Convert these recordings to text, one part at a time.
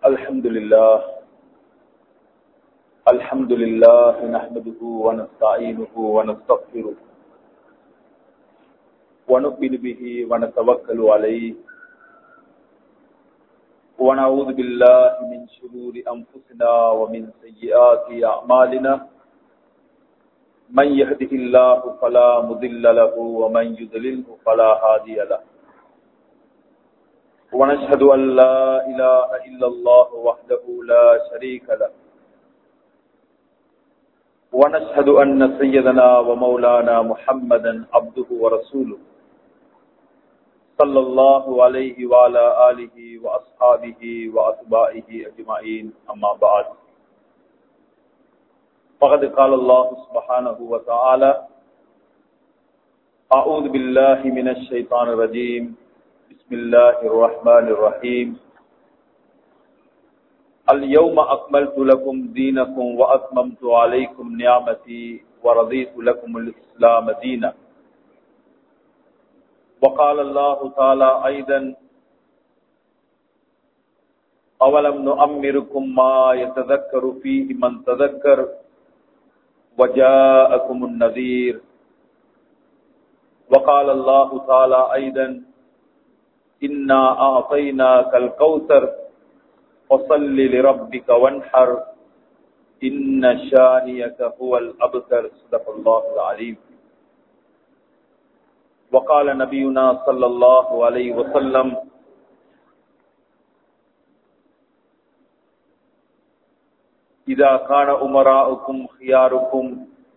الحمد لله الحمد لله نحمده ونستعينه ونستغفره ونؤمن به ونتوكل عليه ونعوذ بالله من شرور أنفسنا ومن سيئات أعمالنا من يهده الله فلا مضل له ومن يضلله فلا هادي له ونشهد أن لا إله إلا الله وحده لا شريك له ونشهد أن سيدنا ومولانا محمدا عبده ورسوله صلى الله عليه وعلى آله وأصحابه وأتباعه أجمعين أما بعد فقد قال الله سبحانه وتعالى أعوذ بالله من الشيطان الرجيم بسم الله الرحمن الرحيم اليوم أكملت لكم دينكم وأتممت عليكم نعمتي ورضيت لكم الإسلام دينا وقال الله تعالى أيضا أولم نؤمركم ما يتذكر فيه من تذكر وجاءكم النذير وقال الله تعالى أيضا إنا أعطيناك الكوثر فصل لربك وانحر إن شانيك هو الأبتر صدق الله العليم وقال نبينا صلى الله عليه وسلم إذا كان أمراؤكم خياركم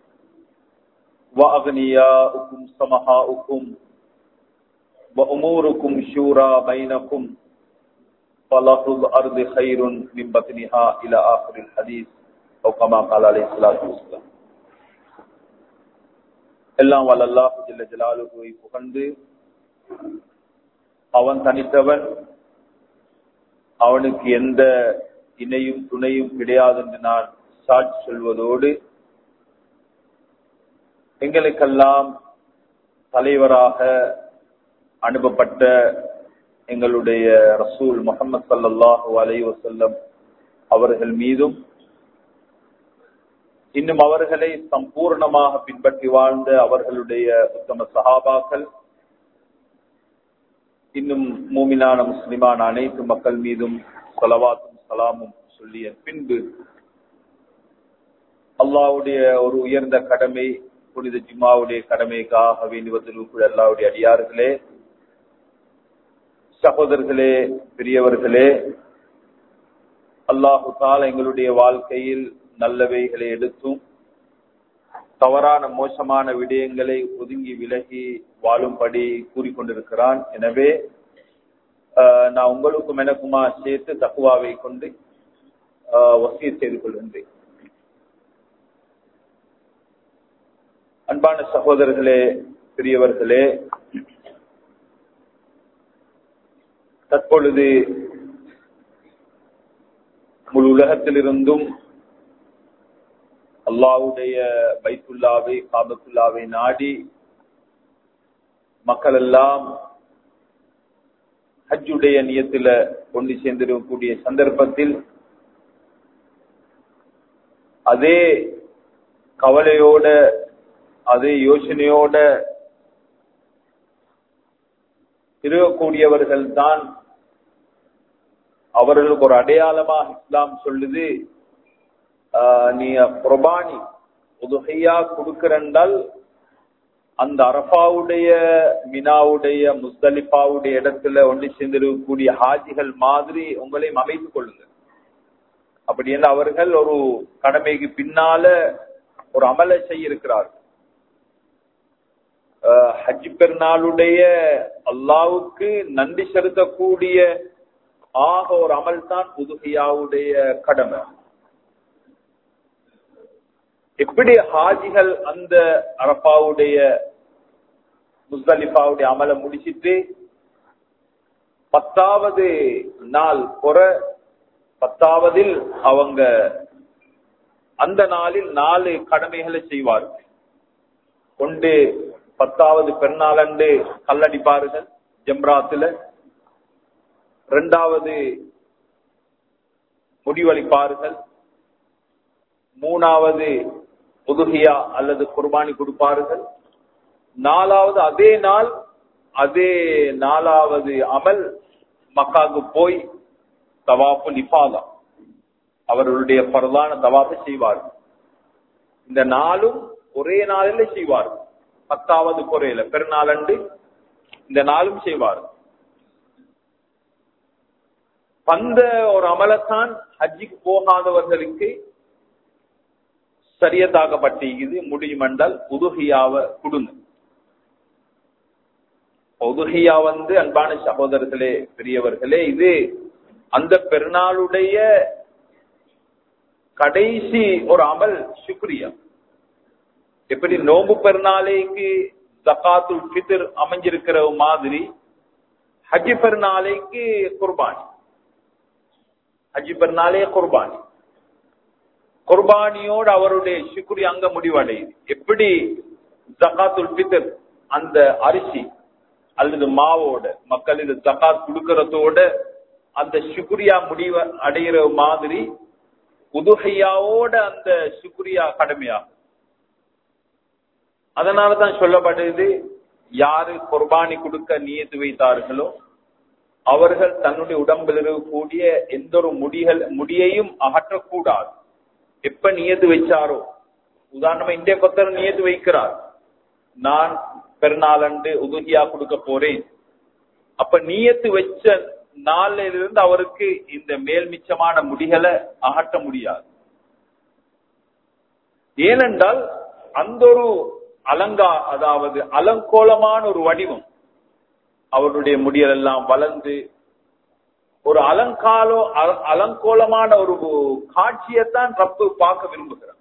وأغنياؤكم سمحاؤكم وأموركم شورى بينكم فله الأرض خير من بطنها إلى آخر الحديث أو كما قال عليه الصلاة والسلام எல்லாம் வல்லல்லாஹு ஜல்ல ஜலாலுவை புகழ்ந்து அவன் தனித்தவன் அவனுக்கு எந்த இணையும் துணையும் கிடையாது என்று நான் சாட்சி சொல்வதோடு எங்களுக்கெல்லாம் தலைவராக அனுப்பப்பட்ட எங்களுடைய ரசூல் முகமது சல்லாஹூ அலை வசல்லம் அவர்கள் மீதும் இன்னும் அவர்களை சம்பூர்ணமாக பின்பற்றி வாழ்ந்த அவர்களுடைய உத்தம சஹாபாக்கள் இன்னும் மூமினான முஸ்லிமான அனைத்து மக்கள் மீதும் சொலவாத்தும் சலாமும் சொல்லிய பின்பு அல்லாவுடைய ஒரு உயர்ந்த கடமை புனித ஜிம்மாவுடைய கடமைக்காக வேண்டுவதில் அல்லாவுடைய அடியார்களே சகோதரர்களே பெரியவர்களே அல்லாஹு தால் எங்களுடைய வாழ்க்கையில் நல்லவைகளை எடுத்தும் தவறான மோசமான விடயங்களை ஒதுங்கி விலகி வாழும்படி கூறிக்கொண்டிருக்கிறான் எனவே நான் உங்களுக்கும் எனக்குமா சேர்த்து தக்குவாவை கொண்டு வசிய செய்து கொள்கின்றேன் அன்பான சகோதரர்களே பெரியவர்களே தற்பொழுது முழு உலகத்திலிருந்தும் அல்லாவுடைய பைத்துல்லாவை காபத்துல்லாவை நாடி மக்கள் எல்லாம் ஹஜ்ஜுடைய நியத்துல கொண்டு சேர்ந்திருக்கக்கூடிய சந்தர்ப்பத்தில் அதே கவலையோட அதே யோசனையோட இருக்கக்கூடியவர்கள் தான் அவர்களுக்கு ஒரு அடையாளமா இஸ்லாம் சொல்லுது நீ குர்பானி உதுகையா கொடுக்கிறண்டால் அந்த அரபாவுடைய மினாவுடைய முஸ்தலிஃபாவுடைய இடத்துல ஒன்று சேர்ந்திருக்கக்கூடிய ஹாஜிகள் மாதிரி உங்களையும் அமைத்துக் கொள்ளுங்க அப்படி என்று அவர்கள் ஒரு கடமைக்கு பின்னால ஒரு அமலை செய்ய இருக்கிறார்கள் ஹஜ் பெருநாளுடைய அல்லாவுக்கு நன்றி செலுத்தக்கூடிய ஆக ஒரு அமல் தான் புதுகையாவுடைய கடமை எப்படி ஹாஜிகள் அந்த அரப்பாவுடைய முஸ்தலிஃபாவுடைய அமலை முடிச்சிட்டு பத்தாவது நாள் பொற பத்தாவதில் அவங்க அந்த நாளில் நாலு கடமைகளை செய்வார்கள் ஒன்று பத்தாவது பெருநாளண்டு கல்லடிப்பார்கள் ஜம்ராத்துல ரெண்டாவது முடிவளிப்பார்கள் மூணாவது உதுகியா அல்லது குர்பானி கொடுப்பார்கள் நாலாவது அதே நாள் அதே நாலாவது அமல் மக்காவுக்கு போய் தவாப்பு நிஃபாதா அவர்களுடைய பரதான தவாப்பை செய்வார்கள் இந்த நாளும் ஒரே நாளில் செய்வார்கள் பத்தாவது குறையில பெருநாளண்டு இந்த நாளும் செய்வார்கள் அந்த ஒரு அமலத்தான் ஹஜ்ஜிக்கு போகாதவர்களுக்கு சரியத்தாக்கப்பட்டிருக்குது முடியும் என்றால் உதுகியாவை கொடுங்க உதுகியா வந்து அன்பான சகோதரர்களே பெரியவர்களே இது அந்த பெருநாளுடைய கடைசி ஒரு அமல் சுக்ரியா எப்படி நோம்பு பெருநாளைக்கு ஜக்காத்துல் ஃபித்ர் அமைஞ்சிருக்கிற மாதிரி ஹஜ் பெருநாளைக்கு குர்பானி ஹஜ் பெருநாளே குர்பானி குர்பானியோடு அவருடைய சுக்ரி அங்க முடிவடையுது எப்படி ஜக்காத்துல் ஃபித்ர் அந்த அரிசி அல்லது மாவோட மக்கள் இந்த ஜக்காத் கொடுக்கறதோட அந்த சுக்ரியா முடிவ அடைகிற மாதிரி உதுகையாவோட அந்த சுக்ரியா கடமையாகும் அதனாலதான் சொல்லப்படுது யாரு குர்பானி கொடுக்க நியத்து வைத்தார்களோ அவர்கள் தன்னுடைய உடம்பில் இருக்கக்கூடிய எந்த ஒரு முடிகள் முடியையும் அகற்றக்கூடாது எப்ப நியத்து வச்சாரோ உதாரணமா இந்திய கொத்தர் நியத்து வைக்கிறார் நான் பெருநாளண்டு உதுகியா கொடுக்க போறேன் அப்ப நியத்து வச்ச நாளில இருந்து அவருக்கு இந்த மேல் மிச்சமான முடிகளை அகற்ற முடியாது ஏனென்றால் அந்த ஒரு அலங்கா அதாவது அலங்கோலமான ஒரு வடிவம் அவருடைய முடியல் எல்லாம் வளர்ந்து ஒரு அலங்காலோ அலங்கோலமான ஒரு காட்சியைத்தான் ரப்பு பார்க்க விரும்புகிறார்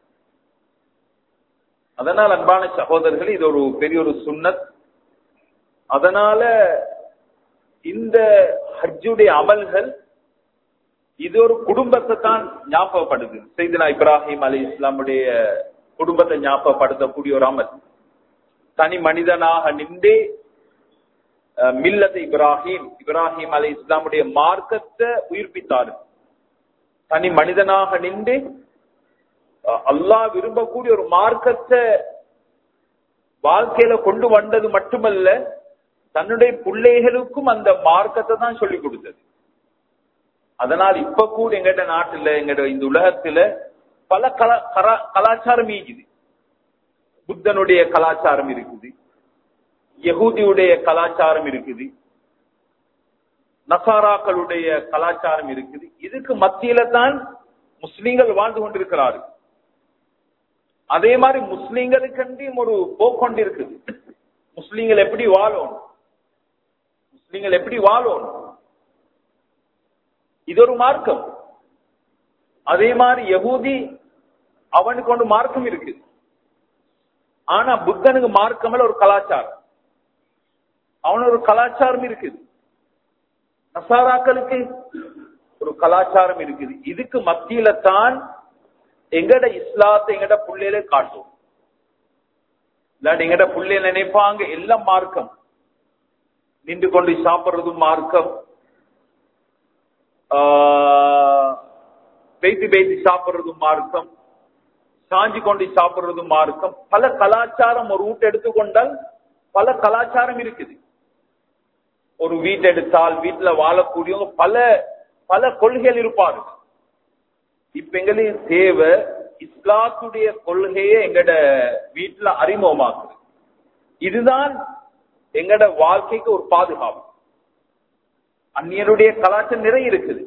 அதனால் அன்பான சகோதரர்கள் இது ஒரு பெரிய ஒரு சுண்ணத் அதனால இந்த ஹஜ்ஜுடைய அமல்கள் இது ஒரு குடும்பத்தை தான் ஞாபகப்படுது செய்தினா இப்ராஹிம் அலி இஸ்லாமுடைய குடும்பத்தை ஞாபகப்படுத்தக்கூடிய ஒரு அமல் தனி மனிதனாக நின்றே மில்லத் இப்ராஹிம் இப்ராஹிம் அலி இஸ்லாமுடைய மார்க்கத்தை உயிர்ப்பித்தார் தனி மனிதனாக நின்று அல்லாஹ் விரும்பக்கூடிய ஒரு மார்க்கத்தை வாழ்க்கையில கொண்டு வந்தது மட்டுமல்ல தன்னுடைய பிள்ளைகளுக்கும் அந்த மார்க்கத்தை தான் சொல்லி கொடுத்தது அதனால் இப்ப கூட எங்கட நாட்டுல எங்கட இந்த உலகத்துல பல கலா கலாச்சாரம் ஈக்குது புத்தனுடைய கலாச்சாரம் இருக்குது யகூதியுடைய கலாச்சாரம் இருக்குது நசாராக்களுடைய கலாச்சாரம் இருக்குது இதுக்கு மத்தியில தான் முஸ்லீம்கள் வாழ்ந்து கொண்டிருக்கிறார்கள் அதே மாதிரி முஸ்லீம்களுக்கண்டியும் ஒரு போக்கொண்டு இருக்குது முஸ்லீம்கள் எப்படி வாழணும் முஸ்லீம்கள் எப்படி வாழணும் இது ஒரு மார்க்கம் அதே மாதிரி யகூதி அவனுக்கு ஒன்று மார்க்கம் இருக்கு ஆனா புத்தனுக்கு மார்க்கம் ஒரு கலாச்சாரம் அவன் ஒரு கலாச்சாரம் இருக்குது நசாராக்களுக்கு ஒரு கலாச்சாரம் இருக்குது இதுக்கு மத்தியில தான் எங்கட இஸ்லாத்தை எங்கட புள்ளையில காட்டும் இல்லாட்டி எங்கட புள்ளையில நினைப்பாங்க எல்லாம் மார்க்கம் நின்று கொண்டு சாப்பிடுறதும் மார்க்கம் பேசி பேசி சாப்பிடுறதும் மார்க்கம் சாஞ்சி கொண்டு சாப்பிடுறதும் மார்க்கம் பல கலாச்சாரம் ஒரு வீட்டை எடுத்துக்கொண்டால் பல கலாச்சாரம் இருக்குது ஒரு வீட்டை எடுத்தால் வீட்டுல வாழக்கூடியவங்க பல பல கொள்கைகள் இருப்பார்கள் இப்ப எங்களுக்கு தேவை இஸ்லாத்துடைய கொள்கையை எங்கட வீட்டுல அறிமுகமாக்குது இதுதான் எங்கட வாழ்க்கைக்கு ஒரு பாதுகாப்பு அந்நியருடைய கலாச்சாரம் நிறைய இருக்குது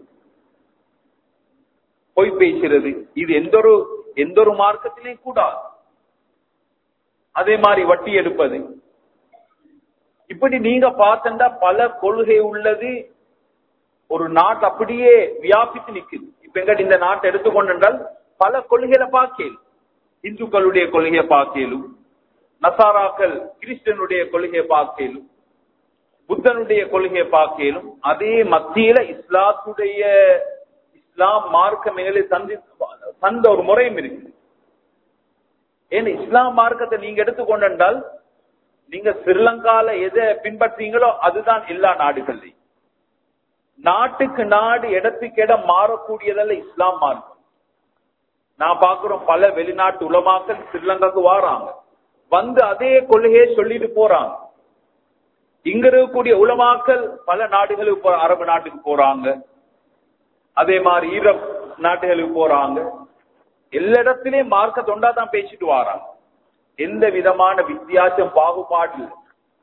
பொய் பேசுறது இது எந்த ஒரு எந்த ஒரு மார்க்கத்திலையும் கூடாது அதே மாதிரி வட்டி எடுப்பது இப்படி நீங்க பார்த்தா பல கொள்கை உள்ளது ஒரு நாட்டு அப்படியே வியாபித்து நிக்குது இப்ப எங்க இந்த நாட்டை எடுத்துக்கொண்டால் பல கொள்கைகளை பார்க்கலும் இந்துக்களுடைய கொள்கையை பார்க்கலும் நசாராக்கள் கிறிஸ்டனுடைய கொள்கையை பார்க்கலும் புத்தனுடைய கொள்கையை பார்க்கலும் அதே மத்தியில இஸ்லாத்துடைய இஸ்லாம் மார்க்கம் எங்களை தந்தி தந்த ஒரு முறையும் இருக்கு ஏன்னா இஸ்லாம் மார்க்கத்தை நீங்க எடுத்துக்கொண்டால் நீங்க ஸ்ரீலங்கால எதை பின்பற்றீங்களோ அதுதான் எல்லா நாடுகள்லையும் நாட்டுக்கு நாடு இடத்துக்கு இடம் மாறக்கூடியதல்ல இஸ்லாம் மார்க்கம் நான் பாக்குறோம் பல வெளிநாட்டு உலமாக்கள் ஸ்ரீலங்காக்கு வாராங்க வந்து அதே கொள்கையை சொல்லிட்டு போறாங்க இங்க இருக்கக்கூடிய உலமாக்கள் பல நாடுகளுக்கு போ அரபு நாட்டுக்கு போறாங்க அதே மாதிரி ஈரப் நாட்டுகளுக்கு போறாங்க எல்லா இடத்திலையும் மார்க்க தொண்டா தான் பேசிட்டு வாராங்க எந்த விதமான வித்தியாசம் பாகுபாடு இல்லை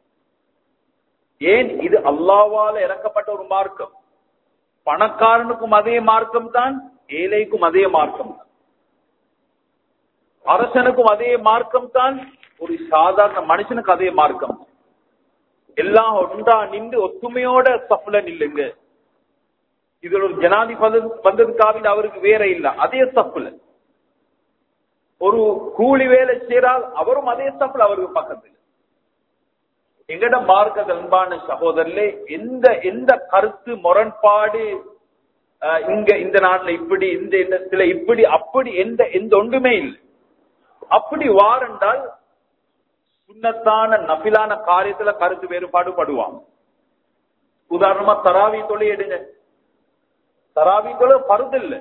ஏன் இது அல்லாவால இறக்கப்பட்ட ஒரு மார்க்கம் பணக்காரனுக்கும் அதே மார்க்கம் தான் ஏழைக்கும் அதே மார்க்கம் தான் அரசனுக்கும் அதே மார்க்கம் தான் ஒரு சாதாரண மனுஷனுக்கு அதே மார்க்கம் எல்லாம் ஒன்றா நின்று ஒத்துமையோட சஃப்ல நில்லுங்க இதுல ஒரு ஜனாதிபதி வந்ததுக்காக அவருக்கு வேற இல்ல அதே சஃப்ல ஒரு கூலி வேலை செய்யறால் அவரும் அதே சஃப்ல அவருக்கு பக்கத்தில் எங்கட மார்க்க அன்பான சகோதரர்களே எந்த எந்த கருத்து முரண்பாடு அஹ், இங்க இந்த நாட்டுல இப்படி இந்த இடத்துல இப்படி அப்படி எந்த எந்த ஒன்றுமே இல்லை அப்படி வாரண்டால் சுண்ணத்தான நபிலான காரியத்துல கருத்து வேறுபாடு படுவாங்க உதாரணமா தராவி தொலை எடுங்க தராவி தொலை பருது இல்ல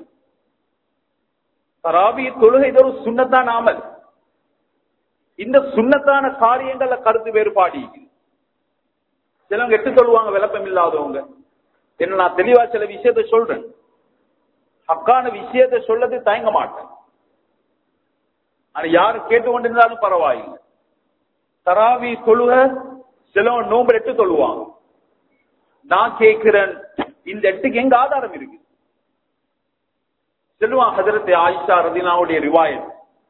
தராவி தொழுகை இது ஒரு சுண்ணத்தான் அமல் இந்த சுண்ணத்தான காரியங்கள்ல கருத்து வேறுபாடு இருக்குது. சிலவங்க எட்டு சொல்லுவாங்க விளப்பம் இல்லாதவங்க என்ன நான் தெளிவா சில விஷயத்தை சொல்றேன் ஹக்கான விஷயத்தை சொல்லது தயங்க மாட்டேன் ஆனா யாரு கேட்டுக்கொண்டிருந்தாலும் பரவாயில்லை தராவி தொழுக சிலவன் நோம்பு எட்டு தொழுவாங்க நான் கேட்கிறேன் இந்த எட்டுக்கு எங்க ஆதாரம் இருக்கு செல்வான் ஹதரத் ஆயிஷா ரதினாவுடைய ரிவாயத்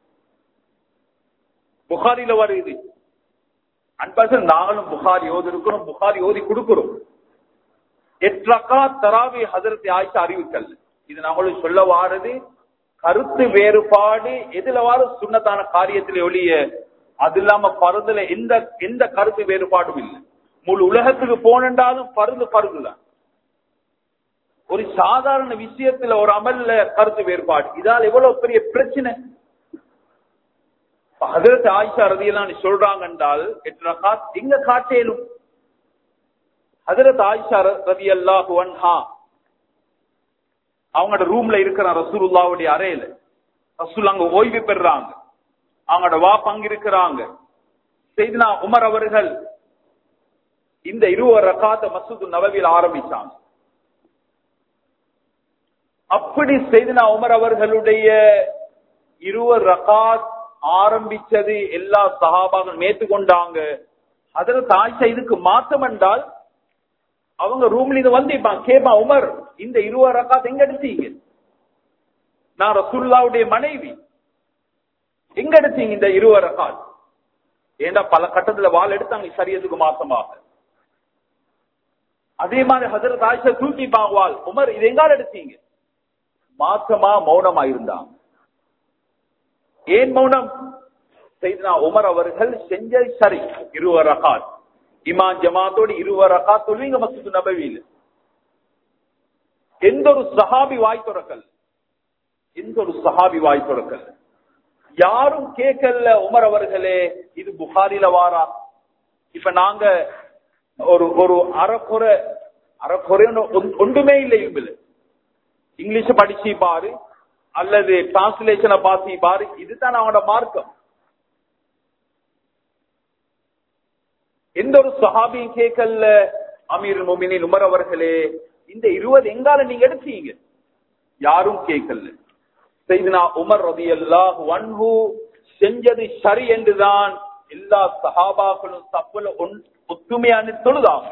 புகாரில வருது அன்பாசன் நாங்களும் புகாரி ஓதி இருக்கிறோம் புகாரி ஓதி கொடுக்கிறோம் எட்ரக்கா தராவி ஹதரத் ஆயிஷா அறிவிக்கல் இது நம்மளும் சொல்ல வாரது கருத்து வேறுபாடு எதுல வார சுண்ணத்தான காரியத்தில் ஒழிய அது இல்லாம பருதுல எந்த எந்த கருத்து வேறுபாடும் இல்லை முழு உலகத்துக்கு போனண்டாலும் பருது பருதுதான் ஒரு சாதாரண விஷயத்துல ஒரு அமல்ல கருத்து வேறுபாடு இதால் எவ்வளவு பெரிய பிரச்சனை ஹதரத் ஆயிஷா ரதியெல்லாம் சொல்றாங்க என்றால் எட்டு ரகாத் எங்க காட்டேலும் ஹதரத் ஆயிஷா ரதி அல்லாஹு அன்ஹா அவங்களோட ரூம்ல இருக்கிற ரசூலுல்லாவுடைய அறையில ரசூல் அங்க ஓய்வு பெறுறாங்க அவங்களோட வாப் அங்க இருக்கிறாங்க செய்தினா உமர் அவர்கள் இந்த இருவர் ரகாத்த மசூது நபவியில் ஆரம்பிச்சாங்க அப்படி செய்தினா உமர் அவர்களுடைய இருவர் ரகாத் ஆரம்பிச்சது எல்லா சகாபாக்கள் மேத்துக்கொண்டாங்க அதுல தாய்ச்சா இதுக்கு மாற்றம் என்றால் அவங்க ரூம்ல இது வந்து கேப்பா உமர் இந்த இருவர் ரகாத் எங்க எடுத்தீங்க நான் ரசூல்லாவுடைய மனைவி எங்க எடுத்தீங்க இந்த இருவர் ரகாத் ஏண்டா பல கட்டத்துல வாள் எடுத்தாங்க சரியதுக்கு மாசமாக அதே மாதிரி ஹசரத் ஆயிஷா தூக்கி வாள் உமர் இது எங்கால எடுத்தீங்க மாசமா மௌனமா இருந்தாங்க ஏன் மௌனம் செய்தனா உமர் அவர்கள் செஞ்ச சரி இருவர் ரகாத் இமான் ஜமாத்தோடு இருவர் ரகாத் சொல்வீங்க மசூது நபவியில் எந்த ஒரு சஹாபி வாய் துறக்கல் எந்த ஒரு சஹாபி வாய் துறக்கல் யாரும் கேட்கல உமர் அவர்களே இது புகாரில வாரா இப்ப நாங்க ஒரு ஒரு அறக்குறை அறக்குறை ஒன்றுமே இல்லை இங்குல இங்கிலீஷ் படிச்சு பாரு அல்லது டிரான்ஸ்லேஷனை பாசி பாரு இதுதான் அவனோட மார்க்கம் எந்த ஒரு சஹாபியும் கேட்கல அமீர் மோமினின் உமர் அவர்களே இந்த இருபது எங்கால நீங்க எடுத்தீங்க யாரும் கேட்கல செய்தினா உமர் ரதி அல்லாஹ் வன்ஹு செஞ்சது சரி என்றுதான் எல்லா சஹாபாக்களும் தப்புல ஒத்துமையான தொழுதாங்க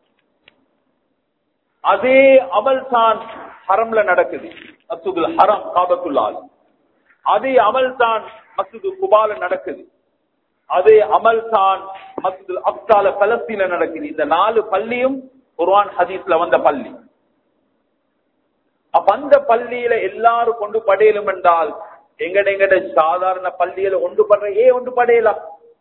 அதே அமல் தான் ஹரம்ல நடக்குது மசூதுல் ஹரம் காபத்துல்லால் அதே அமல் தான் மசூது குபால நடக்குது அதே அமல் தான் மசூதுல் அப்தால பலஸ்தீன நடக்குது இந்த நாலு பள்ளியும் குர்ஆன் ஹதீஸ்ல வந்த பள்ளி அப்ப அந்த பள்ளியில எல்லாரும் கொண்டு படையலும் என்றால் எங்கட எங்கட சாதாரண பள்ளியில ஒன்று படுற ஏ ஒன்று படையலாம்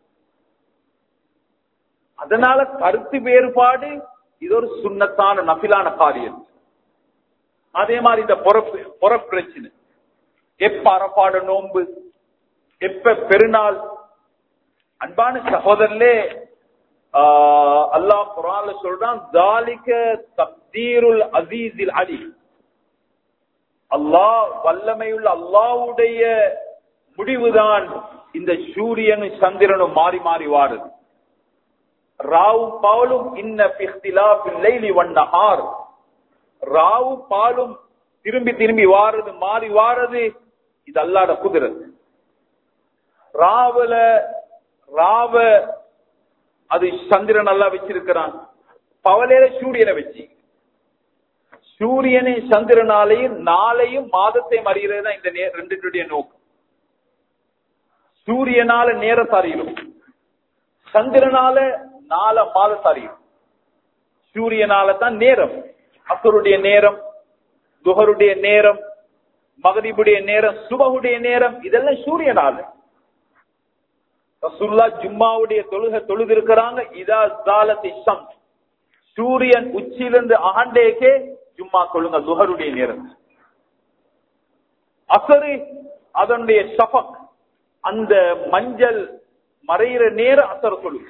அதனால கருத்து வேறுபாடு இது ஒரு சுண்ணத்தான நபிலான காரியம் அதே மாதிரி இந்த பொறப்பு பொறப்பிரச்சனை எப்ப அறப்பாடு நோன்பு எப்ப பெருநாள் அன்பான சகோதரர்களே ஆஹ் அல்லாஹ் குரான்ல சொல்றான் ஜாலிக தப்தீருல் அசீஸில் அலி அல்லாஹ் வல்லமையுள்ள அல்லாஹ்வுடைய முடிவுதான் இந்த சூரியனும் சந்திரனும் மாறி மாறி வாருது ராவும் பாலும் இன்ன பிஹ்திலாஃபில் லைலி வன்னஹார் ராவும் பாலும் திரும்பி திரும்பி வாருது மாறி வாருது இது அல்லாட குதிரது ராவுல ராவ அது சந்திரன் நல்லா வச்சிருக்கிறான் பவலையில சூரியனை வச்சு சூரியனை சந்திரனாலையும் நாளையும் மாதத்தையும் அறிகிறது தான் இந்த நே- ரெண்டுடைய நோக்கம் சூரியனால நேரத்தை அறியும் சந்திரனால நால மாதத்தை அறியும் சூரியனால தான் நேரம் அசருடைய நேரம் துஹருடைய நேரம் மகரிபுடைய நேரம் சுபகுடைய நேரம் இதெல்லாம் சூரியனால ரசூல்லா ஜும்மாவுடைய தொழுக தொழுது இருக்கிறாங்க இதா ஜாலத்தி ஷம்ஸ் சூரியன் உச்சியிலிருந்து ஆண்டேக்கே ஜும்மா கொள்ளுங்க துஹருடைய நேரம் அசரு அதனுடைய ஷஃபக் அந்த மஞ்சள் மறையிற நேரம் அசர் சொல்லுங்க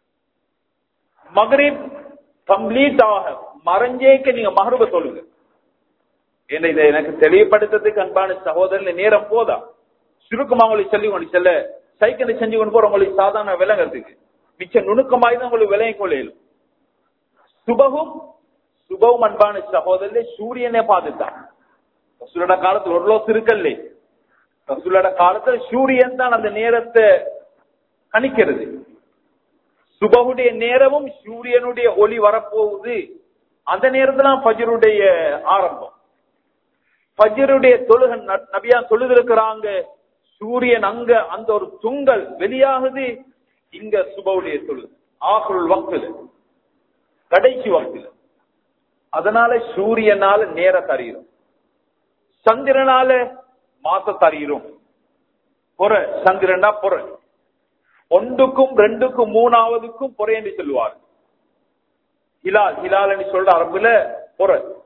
மகரிப் கம்ப்ளீட் ஆக மறைஞ்சேக்க நீங்க மகருப சொல்லுங்க என்ன இதை எனக்கு தெளிவுபடுத்துறதுக்கு அன்பான சகோதரன் நேரம் போதா சுருக்கமா உங்களுக்கு சொல்லி கொண்டு செல்ல சைக்கிளை செஞ்சு கொண்டு போற உங்களுக்கு சாதாரண விளங்குறதுக்கு மிச்ச நுணுக்கமாய் தான் உங்களுக்கு விளங்கி கொள்ளையிலும் சுபகும் சுபவும் அன்பான சகோதரே சூரியனே பாதுதான் ரசூலோட காலத்துல ஒரு லோஸ் இருக்கல்லே ரசூலோட காலத்துல சூரியன் தான் அந்த நேரத்தை கணிக்கிறது சுபகுடைய நேரமும் சூரியனுடைய ஒளி வரப்போகுது அந்த நேரத்துல ஃபஜ்ருடைய ஆரம்பம் ஃபஜ்ருடைய தொழுக ந- நபியா தொழுதிருக்கிறாங்க சூரியன் அங்க அந்த ஒரு துங்கல் வெளியாகுது இங்க சுபவுடைய தொழுது ஆகுல் வக்துல கடைசி வக்துல அதனால சூரியனால நேர தறியும் சந்திரனால மாச தறியும் பொற சந்திரனா பொற ஒன்றுக்கும் ரெண்டுக்கும் மூணாவதுக்கும் பொறை என்று சொல்லுவார் ஹிலால் ஹிலால் என்று சொல்ற அரபுல பொற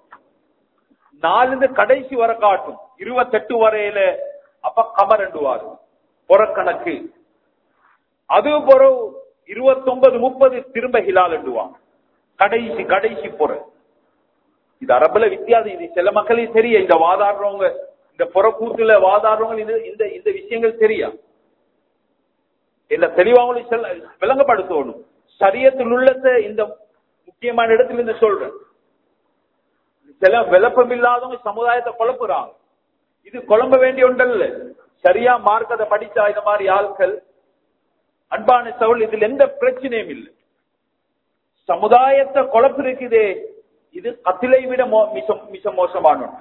நாலு கடைசி வர காட்டும் இருபத்தெட்டு வரையில அப்ப கமர் என்றுவார் புறக்கணக்கு அது பிறகு இருபத்தொன்பது முப்பது திரும்ப ஹிலால் என்றுவான் கடைசி கடைசி புற இது அரபுல வித்தியாசம் இது சில மக்களுக்கு தெரிய இந்த வாதாடுறவங்க இந்த புறக்கூத்துல வாதாடுறவங்க இது இந்த இந்த விஷயங்கள் தெரியா இல்ல தெளிவாங்களுக்கு சொல்ல விளங்கப்படுத்தணும் சரியத்தில் உள்ளத இந்த முக்கியமான இடத்துல இருந்து சொல்றேன் சில விளப்பம் இல்லாதவங்க சமுதாயத்தை குழப்புறாங்க இது குழம்ப வேண்டிய ஒன்றல்ல சரியா மார்க்கத்தை படிச்சா இந்த மாதிரி ஆட்கள் அன்பான சவுல் இதுல எந்த பிரச்சனையும் இல்லை சமுதாயத்தை குழப்பு இருக்குதே இது கத்திலை விட மோ- மிக மிக மோசமான ஒன்று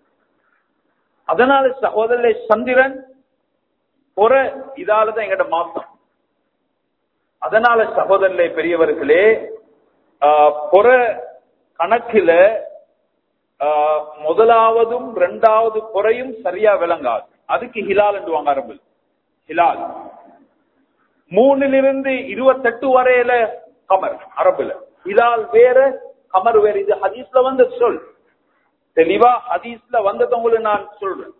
அதனால சகோதரே சந்திரன் பொற இதாலதான் எங்கட மாசம் அதனால சகோதரர்களே பெரியவர்களே ஆஹ், பொற கணக்கில ஆஹ், முதலாவதும் இரண்டாவது பொறையும் சரியா விளங்காது அதுக்கு ஹிலால் என்றுவாங்க அரபு ஹிலால் மூணிலிருந்து இருபத்தெட்டு வரையில கமர் அரபுல ஹிலால் வேற கமர் வேற இது ஹதீஸ்ல வந்து சொல் தெளிவா ஹதீஸ்ல வந்தது உங்களுக்கு நான் சொல்றேன்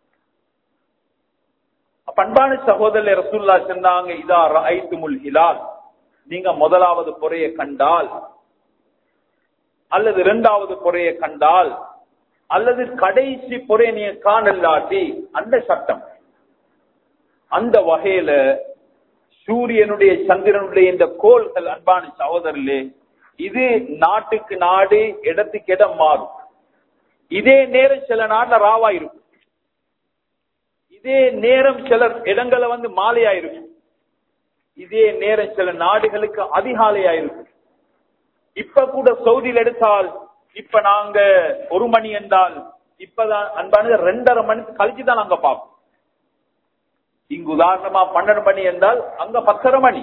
பண்பான சகோதரர் ரசூல்லா சொன்னாங்க இதா ஐத்துமுல் ஹிலால் நீங்க முதலாவது பொறையை கண்டால் அல்லது இரண்டாவது பொறையை கண்டால் அல்லது கடைசி பொறையை நீங்க காணலாட்டி அந்த சட்டம் அந்த வகையில சூரியனுடைய சந்திரனுடைய இந்த கோள்கள் அன்பான சகோதரர்களே இது நாட்டுக்கு நாடு இடத்துக்கு இடம் மாறும் இதே நேரம் சில நாட்டுல ராவா இருக்கும் இதே நேரம் சில இடங்களை வந்து மாலையா இருக்கும் இதே நேரம் சில நாடுகளுக்கு அதிகாலையா இருக்கும் இப்ப கூட சவுதியில் எடுத்தால் இப்ப நாங்க ஒரு மணி என்றால் இப்பதான் அன்பானது ரெண்டரை மணிக்கு கழிச்சு தான் நாங்க பார்ப்போம் இங்கு உதாரணமா பன்னெண்டு மணி என்றால் அங்க பத்தரை மணி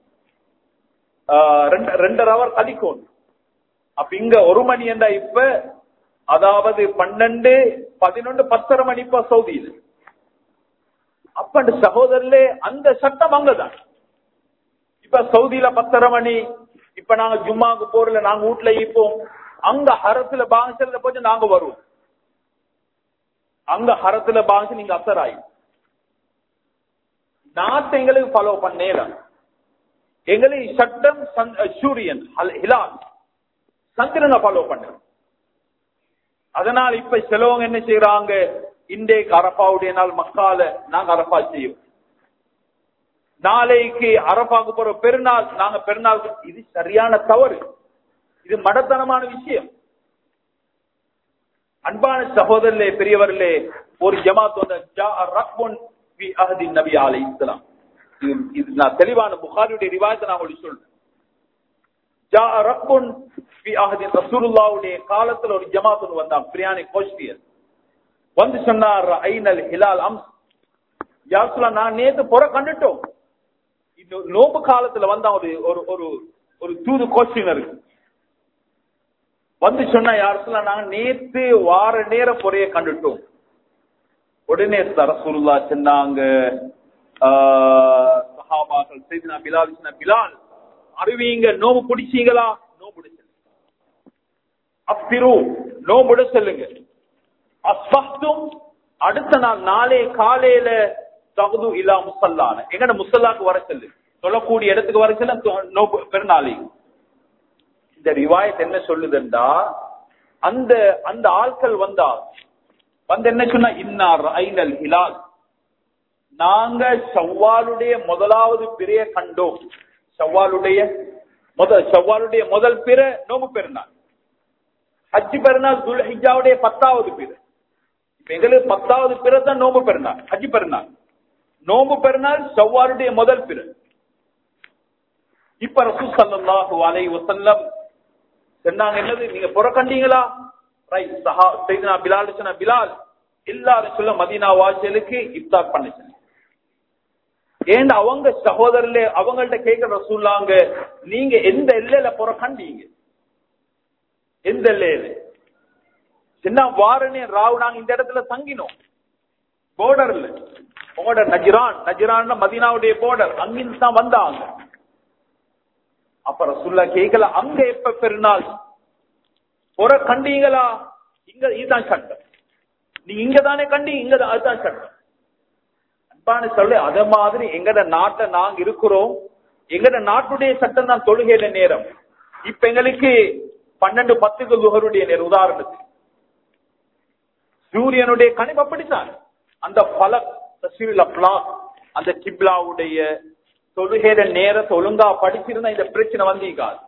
ஆஹ் ரெண்டு- ரெண்டரை அவர் கழிக்கும் அப்ப இங்க ஒரு மணி என்றா இப்ப அதாவது பன்னெண்டு பதினொன்று பத்தரை மணி இப்ப சவுதியில் அப்ப அந்த சகோதரர்களே அந்த சட்டம் அங்கதான் இப்ப சவுதியில பத்தரை மணி இப்ப நாங்க ஜும்மாக்கு போறல நாங்க வீட்டுல இருப்போம் அங்க ஹரத்துல பாங்கல போச்சு நாங்க வருவோம் அங்க ஹரத்துல பாங்க நீங்க அசர் ஆயி நாட்டை எங்களுக்கு ஃபாலோ பண்ணேலாம் எங்களை சட்டம் சந்த்- சூரியன் அல்- ஹிலால் சந்திரனை ஃபாலோ பண்ண அதனால் இப்ப சிலவங்க என்ன செய்யறாங்க இன்றைக்கு அரபாவுடைய நாள் மக்கால நாங்க அரபா செய்யும் நாளைக்கு அரபாக்கு போற பெருநாள் நாங்க பெருநாள் இது சரியான தவறு இது மடத்தனமான விஷயம் அன்பான சகோதரர்களே பெரியவர்களே ஒரு ஜமாத் வந்த ஜா ரக்புன் பி அஹதி நபி அலை இஸ்லாம் இது இது நான் தெளிவான புகாரியுடைய ரிவாயத்தை நான் உங்களுக்கு சொல்றேன் ஜா ரக்புன் பி அஹதி ரசூலுல்லாவுடைய காலத்துல ஒரு ஜமாத் ஒன்று வந்தான் பிரியாணி கோஷ்டியர் வந்து சொன்னார் ஐனல் ஹிலால் அம்ஸ் யாசுலா நான் நேத்து புற கண்டுட்டோம் இந்த நோம்பு காலத்துல வந்தா ஒரு ஒரு ஒரு ஒரு தூது கோஷ்டின் இருக்கு வந்து சொன்னா யார் சொல்ல நாங்க நேத்து வார நேர பொறைய கண்டுட்டோம் உடனே ரசூலுல்லா சொன்னாங்க ஆஹ், சஹாபாக்கள் செய்தினா பிலால் சொன்ன பிலால் அறிவீங்க நோம்பு பிடிச்சீங்களா நோம்பு பிடிச்ச அப்பிரு நோம்புட சொல்லுங்க அஸ்வஹ்தும் அடுத்த நாள் நாளே காலையில தகுது இல்லா முசல்லான எங்கட முசல்லாக்கு வர சொல்லு சொல்லக்கூடிய இடத்துக்கு வர சொல்ல தொ- நோம்பு பெருநாளை இந்த ரிவாயத் என்ன சொல்லுதுண்டா அந்த அந்த ஆட்கள் வந்தா வந்து என்ன சொன்னா இன்னார் ஐனல் ஹிலால் நாங்க ஷவ்வாலுடைய முதலாவது பிறைய கண்டோம் ஷவ்வாலுடைய முதல் ஷவ்வாலுடைய முதல் பிற நோம்பு பெருநாள் ஹஜ் பெருநாள் துல்ஹிஜாவுடைய பத்தாவது பிற இப்ப எங்களுக்கு பத்தாவது பிற தான் நோம்பு பெருநாள் ஹஜ் பெருநாள் நோம்பு பெருநாள் ஷவ்வாலுடைய முதல் பிற இப்ப ரசூல் ஸல்லல்லாஹு அலைஹி வஸல்லம் சொன்னாங்க என்னது நீங்க புறக்கண்டீங்களா ரைட் சஹா செய்தனா பிலால் சொன்ன பிலால் இல்லாத சொல்ல மதீனா வாசலுக்கு இஃப்தார் பண்ண சொன்னாங்க ஏன் அவங்க சகோதரர்களே அவங்கள்ட்ட கேட்கிற ரசூல்லாங்க நீங்க எந்த எல்லையில புறக்கண்டீங்க எந்த எல்லையில சின்ன வாரணி ராவ் நாங்க இந்த இடத்துல தங்கினோம் போர்டர்ல உங்களோட நஜிரான் நஜிரான் மதீனாவுடைய போர்டர் அங்கிருந்து தான் வந்தாங்க அப்ப ரசூல்லா கேட்கல அங்க எப்ப பெருநாள் புற கண்டீங்களா இங்க இதுதான் சட்டம் நீ இங்க தானே கண்டி இங்க தான் அதுதான் சட்டம் அன்பான சொல்லு அத மாதிரி எங்கட நாட்டை நாங்க இருக்கிறோம் எங்கட நாட்டுடைய சட்டம் தான் தொழுகையில நேரம் இப்ப எங்களுக்கு பன்னெண்டு பத்துக்கு லுகருடைய நேரம் உதாரணத்துக்கு சூரியனுடைய கணிப்பு அப்படித்தான் அந்த பல அந்த கிப்லாவுடைய தொழுகையில நேரத்தை ஒழுங்கா படிச்சிருந்தா இந்த பிரச்சனை வந்தீங்காது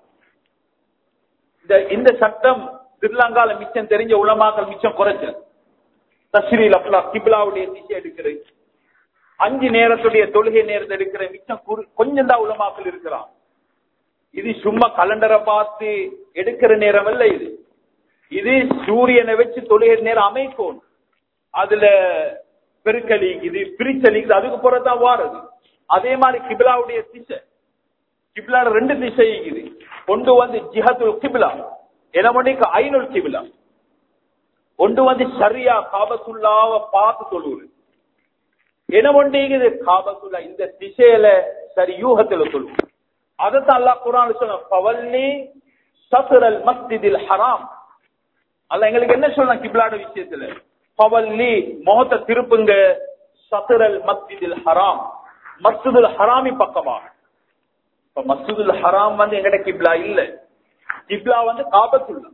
இந்த இந்த சட்டம் ஸ்ரீலங்கால மிச்சம் தெரிஞ்ச உலமாக்கள் மிச்சம் குறைச்சல் தஸ்ரீல் அப்லா கிப்லாவுடைய திசை எடுக்கிறது அஞ்சு நேரத்துடைய தொழுகை நேரத்தை எடுக்கிற மிச்சம் குறு- கொஞ்சம் தான் உலமாக்கள் இருக்கிறான் இது சும்மா கலண்டரை பார்த்து எடுக்கிற நேரம் அல்ல இது இது சூரியனை வச்சு தொழுகை நேரம் அமைக்கும் அதுல பெருக்கலி இது பிரிச்சலிக்குது அதுக்கு போறதான் வாரது அதே மாதிரி கிபிலாவுடைய திசை கிபிலா ரெண்டு திசை இருக்குது ஒன்று வந்து ஜிஹத்துல் கிபிலா எனமணிக்கு ஐநூல் கிபிலா ஒன்று வந்து சரியா காபத்துல்லாவ பார்த்து தொழுவுது என்ன ஒன்றிக்குது காபத்துல்லா இந்த திசையில சரி யூகத்துல சொல்லுவோம் அதைத்தான் அல்லாஹ் குரான் சொன்ன பவல்லி சத்ரல் மஸ்ஜிதில் ஹராம் அல்ல எங்களுக்கு என்ன சொல்லலாம் கிப்லாட விஷயத்துல பவல்லி முகத்தை திருப்புங்க சத்ரல் மஸ்ஜிதில் ஹராம் மஸ்ஜிதுல் ஹராமி பக்கமா இப்ப மஸ்ஜிதுல் ஹராம் வந்து எங்கட கிப்லா இல்ல கிப்லா வந்து காபத்துல்லா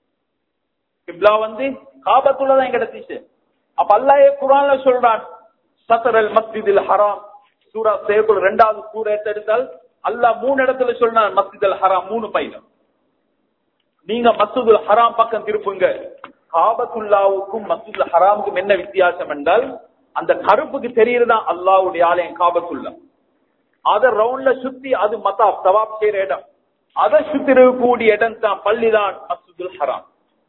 கிப்லா வந்து காபத்துல்லா தான் எங்கட திசை அப்ப அல்லாஹ் குரான்ல சொல்றான் சத்ரல் மஸ்ஜிதில் ஹராம் சூரா சேகுல் ரெண்டாவது சூரா எடுத்தால் அல்லாஹ் மூணு இடத்துல சொல்றான் மஸ்ஜிதுல் ஹராம் மூணு பையன் நீங்க மசூதுல் ஹராம் பக்கம் திருப்புங்க காபத்துல்லாவுக்கும் மசூதுல் ஹராமுக்கும் என்ன வித்தியாசம் என்றால் அந்த கருப்புக்கு தெரியறதா அல்லாவுடைய ஆலயம் காபத்துல்லா அத ரவுண்ட்ல சுத்தி அது மத்தா தவாப் செய்யற இடம் அதை சுத்தி இருக்கக்கூடிய இடம் தான் பள்ளிதான் மசூதுல் ஹராம்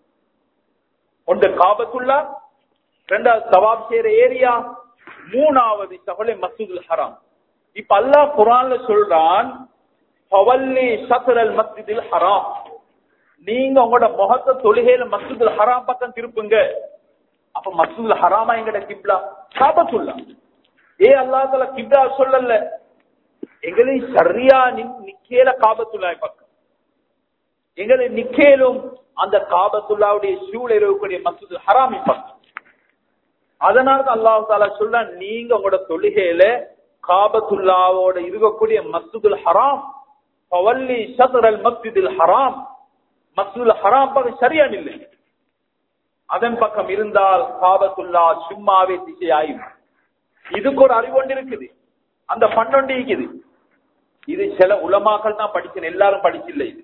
ஒன்று காபத்துல்லா ரெண்டாவது தவாப் செய்யற ஏரியா மூணாவது சகோலை மசூதுல் ஹராம் இப்ப அல்லாஹ் குரான்ல சொல்றான் பவல்லி சத்ரல் மஸ்ஜிதில் ஹராம் நீங்க உங்களோட முகத்தை தொழுகையில மசூதுல் ஹராம் பக்கம் திருப்புங்க அப்ப மசூதுல் ஹராமா எங்கட கிப்லா காபத்துல்லா ஏ அல்லா தலா கிப்லா சொல்லல எங்களை சரியா நின்- நிக்கேல காபத்துல்லா பக்கம் எங்களை நிக்கேலும் அந்த காபத்துல்லாவுடைய சூழல் இருக்கக்கூடிய மசூதுல் ஹராமி பக்கம் அதனால தான் அல்லாஹ் தாலா சொல்றான் நீங்க உங்களோட தொழுகையில காபத்துல்லாவோட இருக்கக்கூடிய மஸ்ஜிதுல் ஹராம் பவல்லி ஷத்ரல் மஸ்ஜிதில் ஹராம் மஸ்ஜிதுல் ஹராம் பக்கம் சரியான இல்லை அதன் பக்கம் இருந்தால் காபத்துல்லா சும்மாவே திசையாயும் இதுக்கு ஒரு அறிவொண்டு இருக்குது அந்த பன்னொண்டு இருக்குது இது சில உலமாக்கள் தான் படிக்கணும் எல்லாரும் படிச்சில்லை இது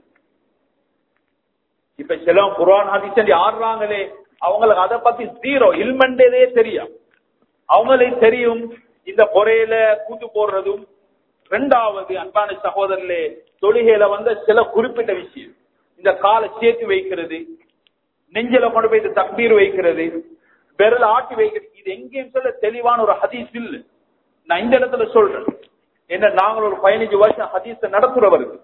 இப்ப சில குரான் ஹதீஸ் ஆடுறாங்களே அவங்களுக்கு அதை பத்தி ஜீரோ இல்மண்டதே தெரியும் அவங்களுக்கு தெரியும் இந்த பொறையில கூட்டு போடுறதும் ரெண்டாவது அன்பான சகோதரர்களே தொழுகையில வந்த சில குறிப்பிட்ட விஷயம் இந்த காலை சேர்த்து வைக்கிறது நெஞ்சில கொண்டு போய் தக்பீர் வைக்கிறது விரல் ஆட்டி வைக்கிறது இது எங்கேயும் சொல்ல தெளிவான ஒரு ஹதீஸ் இல்லை நான் இந்த இடத்துல சொல்றேன் என்ன நாங்கள் ஒரு பதினஞ்சு வருஷம் ஹதீஸ நடத்துறவருக்கு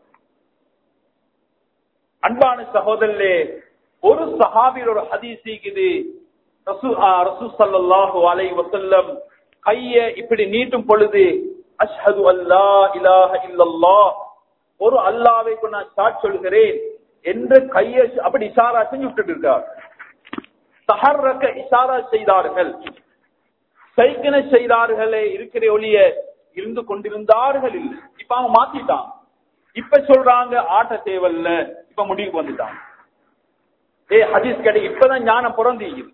அன்பான சகோதரர்களே ஒரு சஹாபியர் ஒரு ஹதீஸ் இருக்குது ரசூ சல்லாஹு அலை வசல்லம் கைய இப்படி நீட்டும் பொழுது அஷ்ஹது அல்லா இலாஹ இல்லல்லா ஒரு அல்லாவை நான் ஸ்டார்ட் சொல்கிறேன் என்று கையை அப்படி இஷாரா செஞ்சு விட்டுட்டு இருக்கார் தஹர்ரக்க இஷாரா செய்தார்கள் சைக்கின செய்தார்களே இருக்கிற ஒளிய இருந்து கொண்டிருந்தார்கள் இல்லை இப்ப அவங்க மாத்திட்டான் இப்ப சொல்றாங்க ஆட்ட தேவல்ல இப்ப முடிவுக்கு வந்துட்டான் ஏ ஹதீஸ் கிடை இப்பதான் ஞானம் பிறந்தீங்க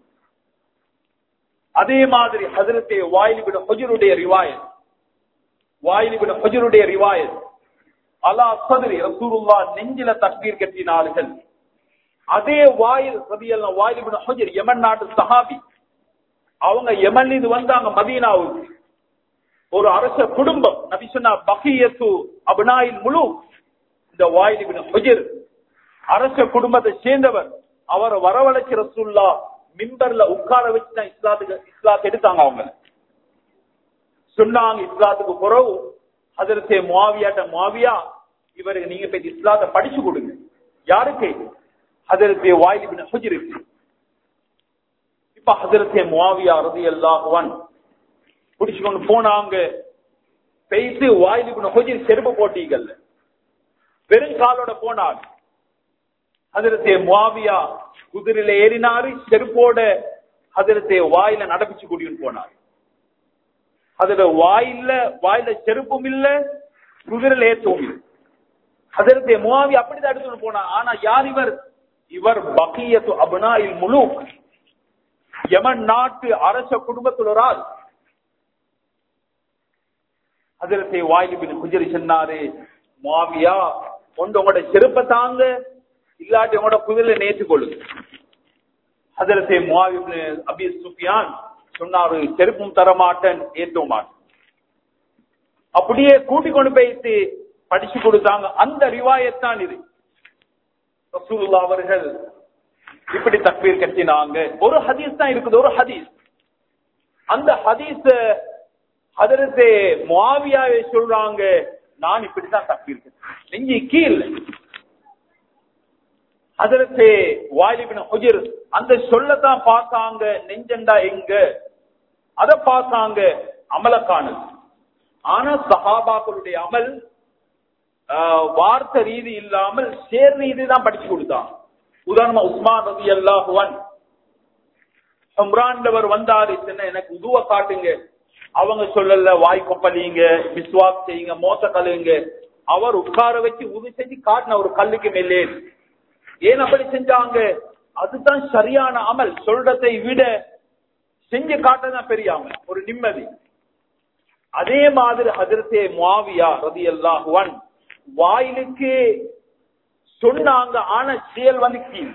அதே மாதிரி ஹசரத்தே வாயிலிபிட ஹொஜருடைய ரிவாயத் வாயிலிபிட ஹொஜருடைய ரிவாயத் அலா சதுரி ரசூருல்லா நெஞ்சில தக்பீர் கட்டினார்கள் அதே வாயில் ரதியல்ல வாயிலிபிட ஹொஜர் யமன் நாட்டு சஹாபி அவங்க யமன் இது வந்தாங்க மதீனாவுக்கு ஒரு அரச குடும்பம் நபி சொன்னா பகியத்து அபினாயில் முழு இந்த வாயிலிபின் ஹுஜர் அரச குடும்பத்தை சேர்ந்தவர் அவரை வரவழைச்சு ரசூல்லா மிம்பர்ல உட்கார வச்சு தான் இஸ்லாத்துக்கு இஸ்லாத்தை எடுத்தாங்க அவங்க சொன்னாங்க இஸ்லாத்துக்கு பிறகு அதற்கு முவாவியாட்ட முவாவியா இவருக்கு நீங்க போய் இஸ்லாத்தை படிச்சு கொடுங்க யாருக்கு அதற்கு வாயிலிபின் ஹுஜர் இருக்கு இப்ப ஹசரத்தே முவாவியா ரதி அல்லாஹுவன் பிடிச்சு கொண்டு போனாங்க பேசி வாயிலுக்கு கொஞ்சம் செருப்பு போட்டீங்கல்ல வெறும் காலோட போனார் அதிரத்தே முவாவியா குதிரையில ஏறினாரு செருப்போட அதிரத்தே வாயில நடப்பிச்சு கூட்டின்னு போனார் அதுல வாயில வாயில செருப்பும் இல்ல குதிரையில ஏற்றவும் இல்லை அதற்கு முவாவி அப்படிதான் எடுத்துட்டு போனார் ஆனா யார் இவர் இவர் பக்கியத்து அபுனாயில் முழு யமன் நாட்டு அரச குடும்பத்தில் ஒரு ஆள் அதிரத்தை வாயிலிபின் குஜரி சொன்னாரு மாவியா ஒன்று உங்களோட செருப்பை தாங்க இல்லாட்டி உங்களோட குதிரை நேற்றுக்கொள்ளுங்க அதிரத்தை முவாவிபின் அபி சுஃபியான் சொன்னாரு செருப்பும் தரமாட்டேன் ஏற்றவும் மாட்டேன் அப்படியே கூட்டிக் கொண்டு போயிட்டு படிச்சு கொடுத்தாங்க அந்த ரிவாயத்தான் இது ரசூலுல்லா அவர்கள் இப்படி தக்பீர் கட்டினாங்க ஒரு ஹதீஸ் தான் இருக்குது ஒரு ஹதீஸ் அந்த ஹதீஸ அதற்கு முவாவியாவை சொல்றாங்க நான் இப்படித்தான் தக்பீர் கட்டினேன் நெஞ்சி கீழ் அதற்கு வாலிபின் ஹுஜர் அந்த சொல்லத்தான் பார்த்தாங்க நெஞ்சண்டா எங்க அத பார்த்தாங்க அமலக்கானது ஆனா சஹாபாக்களுடைய அமல் வார்த்தை ரீதி இல்லாமல் சேர் ரீதி தான் படிச்சு கொடுத்தான் உதாரணமா உஸ்மான் ரவி அல்லாஹுவன் ஹம்ரான்டவர் வந்தாரு எனக்கு உதுவ காட்டுங்க அவங்க சொல்லல வாய் கொப்பளிங்க விஸ்வாஸ் செய்யுங்க மோச கழுவுங்க அவர் உட்கார வச்சு உது செஞ்சு காட்டின ஒரு கல்லுக்கு மேலே ஏன் அப்படி செஞ்சாங்க அதுதான் சரியான அமல் சொல்றதை விட செஞ்சு காட்டதான் பெரிய அமல் ஒரு நிம்மதி அதே மாதிரி ஹதரத்தே முவாவியா ரதி அல்லாஹுவன் வாயிலுக்கு சொன்னாங்க ஆனா செயல் வந்து கீழ்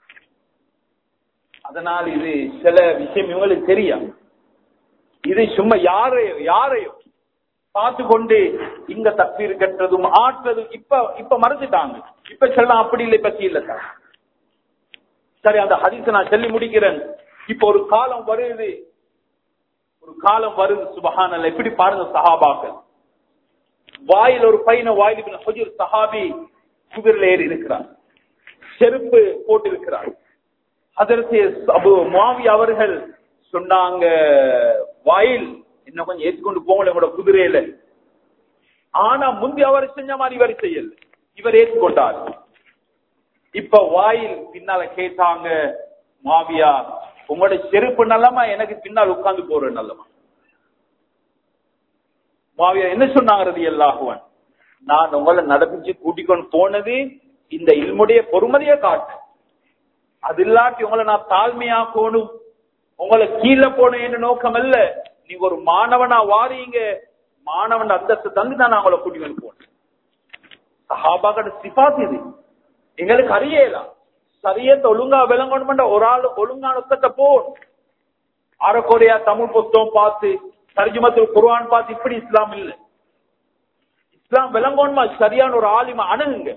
அதனால் இது சில விஷயம் இவங்களுக்கு தெரியும் இது சும்மா யாரையோ யாரையோ பார்த்து கொண்டு இங்க தப்பீர் கட்டுறதும் ஆட்டுறதும் இப்ப இப்ப மறைஞ்சிட்டாங்க இப்ப சொல்லலாம் அப்படி இல்லை பத்தி இல்ல சார் சரி அந்த ஹரிச நான் சொல்லி முடிக்கிறேன் இப்ப ஒரு காலம் வருது ஒரு காலம் வருது சுபஹானல்ல எப்படி பாருங்க சஹாபாக்கள் வாயில் ஒரு பையனை வாயில் ஹொஜூர் சஹாபி குதிரில் ஏறி இருக்கிறார் செருப்பு போட்டு இருக்கிறார் அதற்கு அபு மாவி அவர்கள் சொன்னாங்க வாயில் இன்னும் கொஞ்சம் ஏற்றுக்கொண்டு போகல உங்களோட குதிரையில ஆனா முந்தி அவர் செஞ்ச மாதிரி இவர் செய்யல இவர் ஏற்றுக்கொண்டார் இப்ப வாயில் பின்னால கேட்டாங்க மாவியா உங்களோட செருப்பு நல்லமா எனக்கு பின்னால் உட்கார்ந்து போற நல்லமா மாவியா என்ன சொன்னாங்க ரதி எல்லாகுவன் நான் உங்களை நடப்பிச்சு கூட்டிக்கொண்டு போனது இந்த இல்முடைய பொறுமதியை காட்டு அது இல்லாட்டி உங்களை நான் தாழ்மையாக்கணும் உங்களை கீழே போன என்ற நோக்கம் அல்ல நீங்க ஒரு மாணவனா வாரீங்க மாணவன் அந்தஸ்து தந்து தான் நான் உங்களை கூட்டிக்கொண்டு போனேன் சஹாபாக்கட சிபாத் இது எங்களுக்கு அறியலாம் சரியத்தை ஒழுங்கா விளங்கணும் ஒரு ஆள் ஒழுங்கான ஒத்தத்தை போகணும் அறக்குறையா தமிழ் புத்தகம் பார்த்து தர்ஜுமத்தில் குர்ஆன் பார்த்து இப்படி இஸ்லாம் இல்ல இஸ்லாம் விளங்கணுமா சரியான ஒரு ஆலிமா அணுகுங்க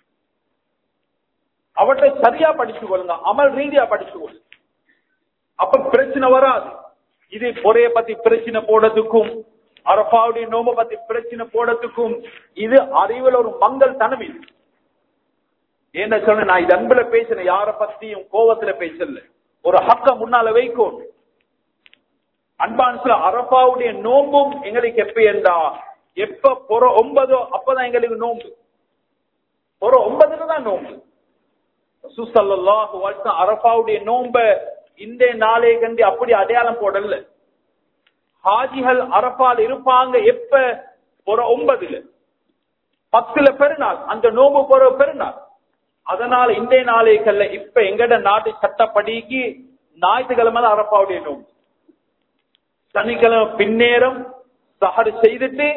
அவற்றை சரியா படிச்சு கொள்ளுங்க அமல் ரீதியா படிச்சு கொள்ளுங்க அப்ப பிரச்சனை வராது இது பொறைய பத்தி பிரச்சனை போடுறதுக்கும் அரபாவுடைய நோம்ப பத்தி பிரச்சனை போடுறதுக்கும் இது அறிவில் ஒரு மங்கள் தனம் இது என்ன சொன்ன நான் இது அன்புல பேசினேன் யார பத்தியும் கோவத்துல பேசல ஒரு ஹக்க முன்னால வைக்கும் அன்பான்ஸ்ல அரபாவுடைய நோம்பும் எங்களுக்கு எப்ப என்றா எப்ப பொற ஒன்பதோ அப்பதான் எங்களுக்கு நோம்பு பொற ஒன்பதுல தான் நோம்பு சுசல்லாஹு வருஷம் அரபாவுடைய நோம்ப இந்த நாளே கண்டி அப்படி அடையாளம் போடல ஹாஜிகள் அரபால் இருப்பாங்க எப்ப பொற ஒன்பதுல பத்துல பெருநாள் அந்த நோம்பு பொற பெருநாள் அதனால இந்த நாளைகள்ல இப்ப எங்கட நாட்டு சட்டப்படிக்கு ஞாயிற்றுக்கிழமை தான் அரப்பாவுடைய நோம்பு சனிக்கிழமை பின்னேரம் சஹர் செய்துட்டு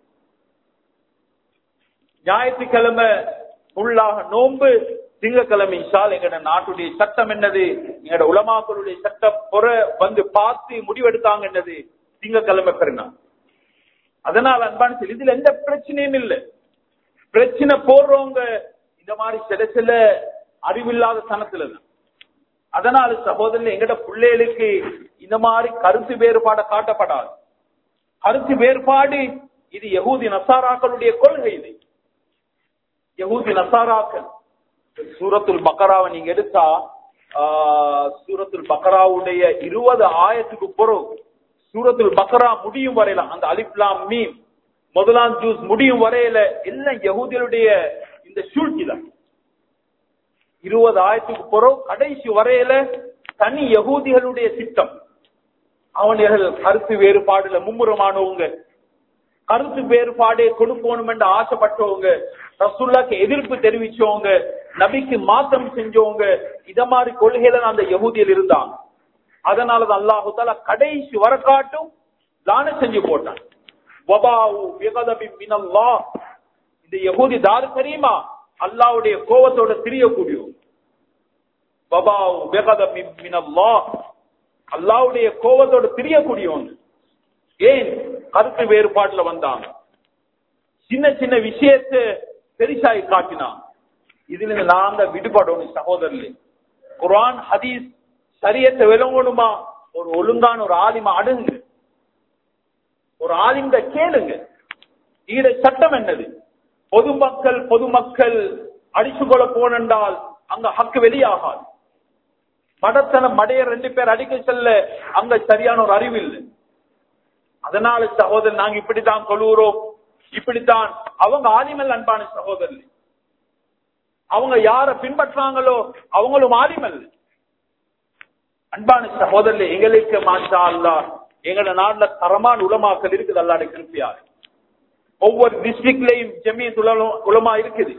ஞாயிற்றுக்கிழமை உள்ளாக நோன்பு திங்கக்கிழமை சால் எங்கட நாட்டுடைய சட்டம் என்னது எங்கட உலமாக்களுடைய சட்டம் புற வந்து பார்த்து முடிவெடுத்தாங்க என்னது திங்கக்கிழமை பெருநாள் அதனால அன்பான சொல்லி இதுல எந்த பிரச்சனையும் இல்லை பிரச்சனை போடுறவங்க இந்த மாதிரி சில சில அறிவில்லாத சனத்துல தான் அதனால சகோதரன் எங்கட பிள்ளைகளுக்கு இந்த மாதிரி கருத்து வேறுபாட காட்டப்படாது கருத்து வேறுபாடு இது யகூதி நசாராக்களுடைய கொள்கை இது யகூதி நசாராக்கள் சூரத்துல் பக்கராவை நீங்க எடுத்தா சூரத்துல் பக்கராவுடைய இருபது ஆயிரத்துக்கு பிறகு சூரத்துல் பக்கரா முடியும் வரையில அந்த அலிப்லாம் மீம் முதலாம் ஜூஸ் முடியும் வரையில எல்லாம் யகூதிகளுடைய இந்த சூழ்ச்சி தான் இருபது ஆயிரத்துக்கு பிறகு கடைசி வரையில தனி யகூதிகளுடைய திட்டம் அவர்கள் கருத்து வேறுபாடுல மும்முரமானவங்க கருத்து வேறுபாடே கொடுக்கணும் என்று ஆசைப்பட்டவங்க ரசுல்லாக்கு எதிர்ப்பு தெரிவிச்சவங்க நபிக்கு மாற்றம் செஞ்சவங்க இத மாதிரி கொள்கையில அந்த யகூதியில் இருந்தாங்க அதனாலதான் அல்லாஹு தாலா கடைசி வர காட்டும் தான செஞ்சு போட்டான் இந்த யகூதி தாரு தெரியுமா அல்லாவுடைய கோபத்தோட திரியக்கூடிய அல்லாவுடைய கோபத்தோட திரியக்கூடியவங்க ஏன் கருத்து வேறுபாட்டுல வந்தாங்க சின்ன சின்ன விஷயத்தை பெரிசாய் காட்டினான் இதுல இருந்து நாங்க விடுபடணும் சகோதரர்களே குரான் ஹதீஸ் சரியத்தை விளங்கணுமா ஒரு ஒழுங்கான ஒரு ஆலிமா அடுங்க ஒரு ஆலிந்த கேளுங்க ஈட சட்டம் என்னது பொதுமக்கள் பொதுமக்கள் அடிச்சு கொள்ள போனென்றால் அங்க ஹக்கு வெளியாகாது மடத்தனம் மடைய ரெண்டு பேர் அடிக்க செல்ல அங்க சரியான ஒரு அறிவு இல்லை அதனால சகோதரர் நாங்க இப்படித்தான் கொள்ளுறோம் இப்படித்தான் அவங்க ஆலிமல் அன்பான சகோதரர் அவங்க யார பின்பற்றாங்களோ அவங்களும் ஆலிமல் அன்பான சகோதரர் எங்களுக்கு மாற்றா அல்லா எங்களோட நாட்டுல தரமான உலமாக்கல் இருக்குது அல்லாட கிருப்பியாரு ஒவ்வொரு டிஸ்ட்ரிக்ட்லயும் ஜெமியத் உலமா இருக்குது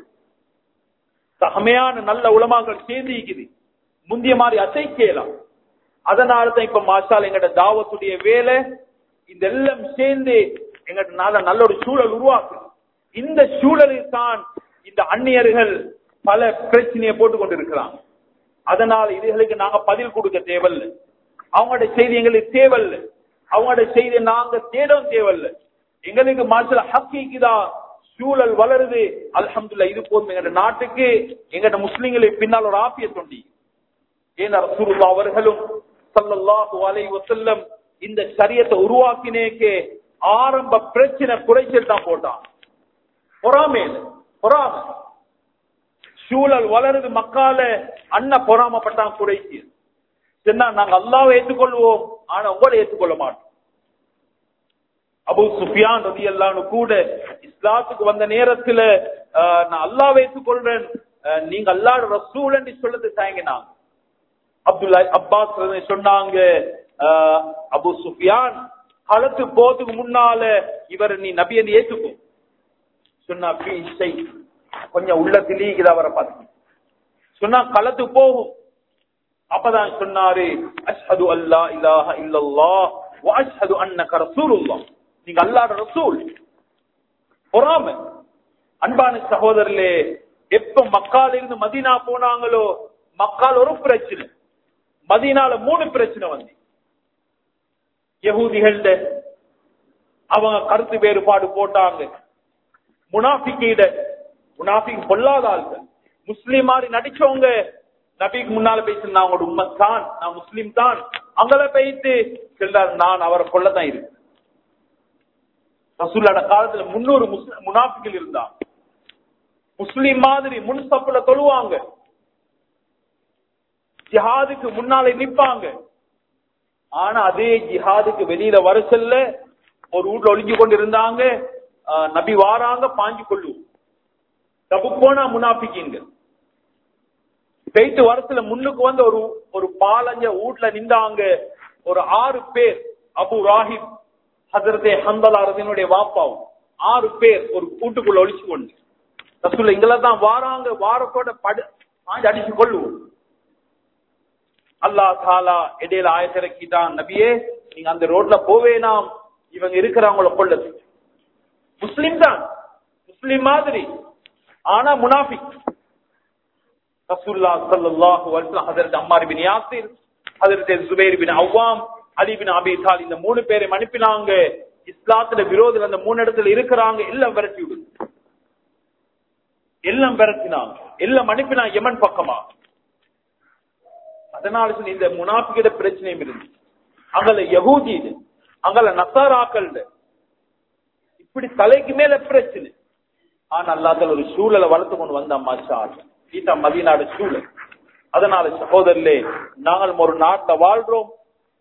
தகமையான நல்ல உலமாக்கள் சேர்ந்து இருக்குது முந்திய மாதிரி அசைக்கலாம் அதனால தான் இப்ப மாசால் எங்கட தாவத்துடைய வேலை இந்த எல்லாம் சேர்ந்து எங்கட நாள நல்ல ஒரு சூழல் உருவாக்கு இந்த சூழலில் தான் இந்த அந்நியர்கள் பல பிரச்சனையை போட்டுக் கொண்டிருக்கிறாங்க அதனால இதுகளுக்கு நாங்க பதில் கொடுக்க தேவையில்ல அவங்களோட செய்தி எங்களுக்கு தேவையில்ல அவங்களோட செய்தி நாங்க தேடவும் தேவையில்ல எங்களுக்கு மாசல ஹக்கிக்குதா சூழல் வளருது அல்ஹம்துல்லா இது போதும் எங்க நாட்டுக்கு எங்கட முஸ்லிம்களுக்கு பின்னால் ஒரு ஆப்பிய தொண்டி ஏன்னா ரசூலுல்லா அவர்களும் சல்லல்லாஹு அலைஹி வஸல்லம் இந்த சரியத்தை உருவாக்கினேக்கே ஆரம்ப பிரச்சனை குறைச்சல் தான் போட்டான் பொறாமையில பொறாமை சூழல் வளருது மக்கால அண்ண பொறாமப்பட்டான் குறைச்சி சொன்னா நாங்க அல்லாவை ஏற்றுக்கொள்வோம் ஆனா உங்களை ஏற்றுக்கொள்ள மாட்டோம் அபு சுஃபியான் ரதி அல்லான்னு கூட இஸ்லாத்துக்கு வந்த நேரத்துல நான் அல்லாவை ஏற்றுக்கொள்றேன் நீங்க அல்லாட ரசூல் என்று சொல்லது தயங்கினாங்க அப்துல்லா அப்பாஸ் சொன்னாங்க அபு சுஃபியான் களத்து போதுக்கு முன்னால இவர் நீ நபி என்று ஏற்றுக்கும் சொன்னா "ஃபீ ஷை." கொஞ்சம் உள்ளத்திலேயே இதை அவரை பார்த்து சொன்னா கலத்து போகும் அப்பதான் சொன்னாரு அஷ்ஹது அல்லா இலாஹ இல்லல்லாஹ் வ அஷ்ஹது அன்னக ரசூலுல்லாஹ் நீங்க அல்லாஹ்வுடைய ரசூல் பொறாம அன்பான சகோதரர்களே எப்ப மக்கால இருந்து மதீனா போனாங்களோ மக்கால் ஒரு பிரச்சனை மதீனால மூணு பிரச்சனை வந்து யகூதிகள்ட அவங்க கருத்து வேறுபாடு போட்டாங்க முனாஃபிக்கிட முனாஃபிக் பொல்லாத ஆள்கள் முஸ்லீம் மாதிரி நடிச்சவங்க நபிக்கு முன்னால பேசி நான் உங்களோட உண்மை தான் நான் முஸ்லீம் தான் அங்கல போயிட்டு சொல்றாரு நான் அவரை கொள்ளதான் இருக்கு ரசூல்லாட காலத்துல முன்னூறு முனாஃபிகள் இருந்தாங்க முஸ்லீம் மாதிரி முன் சப்புல தொழுவாங்க ஜிஹாதுக்கு முன்னாலே நிப்பாங்க ஆனா அதே ஜிஹாதுக்கு வெளியில வர செல்ல ஒரு வீட்டுல ஒளிஞ்சு கொண்டு இருந்தாங்க ஆஹ் நபி வாராங்க பாஞ்சு கொள்ளு தப்பு போனா முனாஃபிக்கிங்க போயிட்டு வரத்துல முன்னுக்கு வந்து ஒரு ஒரு பாலஞ்ச வீட்டுல நின்றாங்க ஒரு ஆறு பேர் அபு ராஹிப் ஹசரதே ஹந்தலா ரதினுடைய வாப்பாவும் ஆறு பேர் ஒரு கூட்டுக்குள்ள ஒளிச்சு கொண்டு ரசூல்ல இங்கள தான் வாராங்க வாரத்தோட படு பாஞ்சு அடிச்சு கொள்ளுவோம் அல்லாஹ் தாலா இடையில ஆயத்திறக்கிட்டான் நபியே நீங்க அந்த ரோட்ல போவேனாம் இவங்க இருக்கிறவங்கள கொள்ளது முஸ்லிம் தான் முஸ்லிம் மாதிரி ஆனா முனாஃபிக் ரசூல்லா ஸல்லல்லாஹு அலைஹி வஸல்லம் ஹஜரத் அம்மார் பின் யாசிர் ஹஜரத் Zubair bin Awwam Ali bin Abi Talib இந்த மூணு பேரை அனுப்பினாங்க இஸ்லாத்துல விரோதிகள் அந்த மூணு இடத்துல இருக்கிறாங்க எல்லாம் விரட்டி விடு எல்லாம் விரட்டினாங்க எல்லாம் அனுப்பினா யமன் பக்கமா அதனால சொல்லி இந்த முனாஃபிகிட பிரச்சனையும் இருந்துச்சு அங்கல யகூதி இது அங்கல நசாராக்கள் இப்படி தலைக்கு மேல பிரச்சனை ஆனா அல்லாத ஒரு சூழலை வளர்த்து கொண்டு வந்த மாஷா கீதா மதிநாடு சூழல் அதனால சகோதரர்களே நாங்கள் ஒரு நாட்டை வாழ்றோம்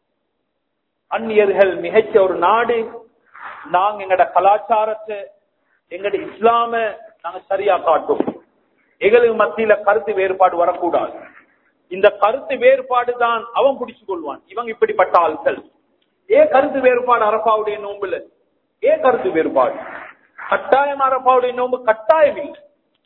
அந்நியர்கள் மிகச்ச ஒரு நாடு நாங்க எங்கட கலாச்சாரத்தை எங்கட இஸ்லாம நாங்க சரியா காட்டும் எங்களுக்கு மத்தியில கருத்து வேறுபாடு வரக்கூடாது இந்த கருத்து வேறுபாடு தான் அவன் பிடிச்சு கொள்வான் இவங்க இப்படிப்பட்ட ஆட்கள் ஏன் கருத்து வேறுபாடு அரப்பாவுடைய நோம்புல ஏன் கருத்து வேறுபாடு கட்டாயம் அரப்பாவுடைய நோம்பு கட்டாயம் இல்லை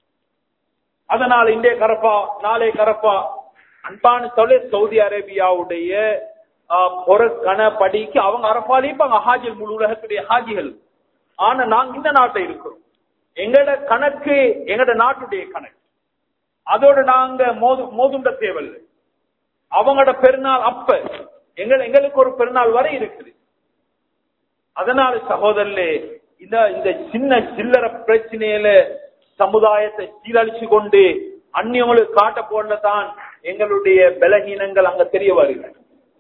அதனால இன்றைய கரப்பா நாளை கரப்பா அன்பான சொல்ல சவுதி அரேபியாவுடைய பொறக்கண படிக்கு அவங்க அரப்பாலே இருப்பாங்க ஹாஜில் முழு உலகத்துடைய ஹாஜிகள் ஆனா நாங்க இந்த நாட்டை இருக்கிறோம் எங்கட கணக்கு எங்கட நாட்டுடைய கணக்கு அதோட நாங்க மோது மோதுண்ட தேவையில்லை அவங்களோட பெருநாள் அப்ப எங்கள் எங்களுக்கு ஒரு பெருநாள் வரை இருக்குது அதனால சகோதரர்களே இந்த இந்த சின்ன சில்லற பிரச்சனையில சமுதாயத்தை சீரழிச்சு கொண்டு அந்நியங்களுக்கு காட்ட போடல தான் எங்களுடைய பலகீனங்கள் அங்க தெரிய வருகிறது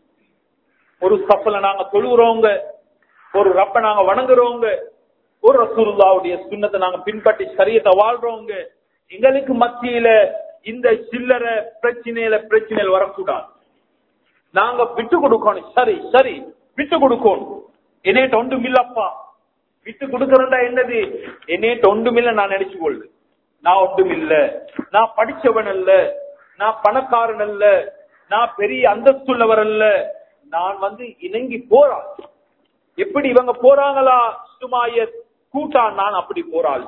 ஒரு சப்பல நாங்க தொழுகிறோங்க ஒரு ரப்ப நாங்க வணங்குறோங்க ஒரு ரசூலுல்லாவுடைய சுண்ணத்தை நாங்க பின்பற்றி சரியத்தை வாழ்றோங்க எங்களுக்கு மத்தியில இந்த சில்லற பிரச்சனையில பிரச்சனையில் வரக்கூடாது நாங்க விட்டு கொடுக்கணும் சரி சரி விட்டு கொடுக்கணும் என்னேட்ட ஒன்றும் இல்லப்பா விட்டு கொடுக்கறதா என்னது என்னேட்ட ஒன்றும் இல்ல நான் நினைச்சு கொள்ளு நான் ஒன்றும் இல்ல நான் படிச்சவன் அல்ல நான் பணக்காரன் அல்ல நான் பெரிய அந்தஸ்துள்ளவர் அல்ல நான் வந்து இணங்கி போறாள் எப்படி இவங்க போறாங்களா சுமாய கூட்டா நான் அப்படி போறாள்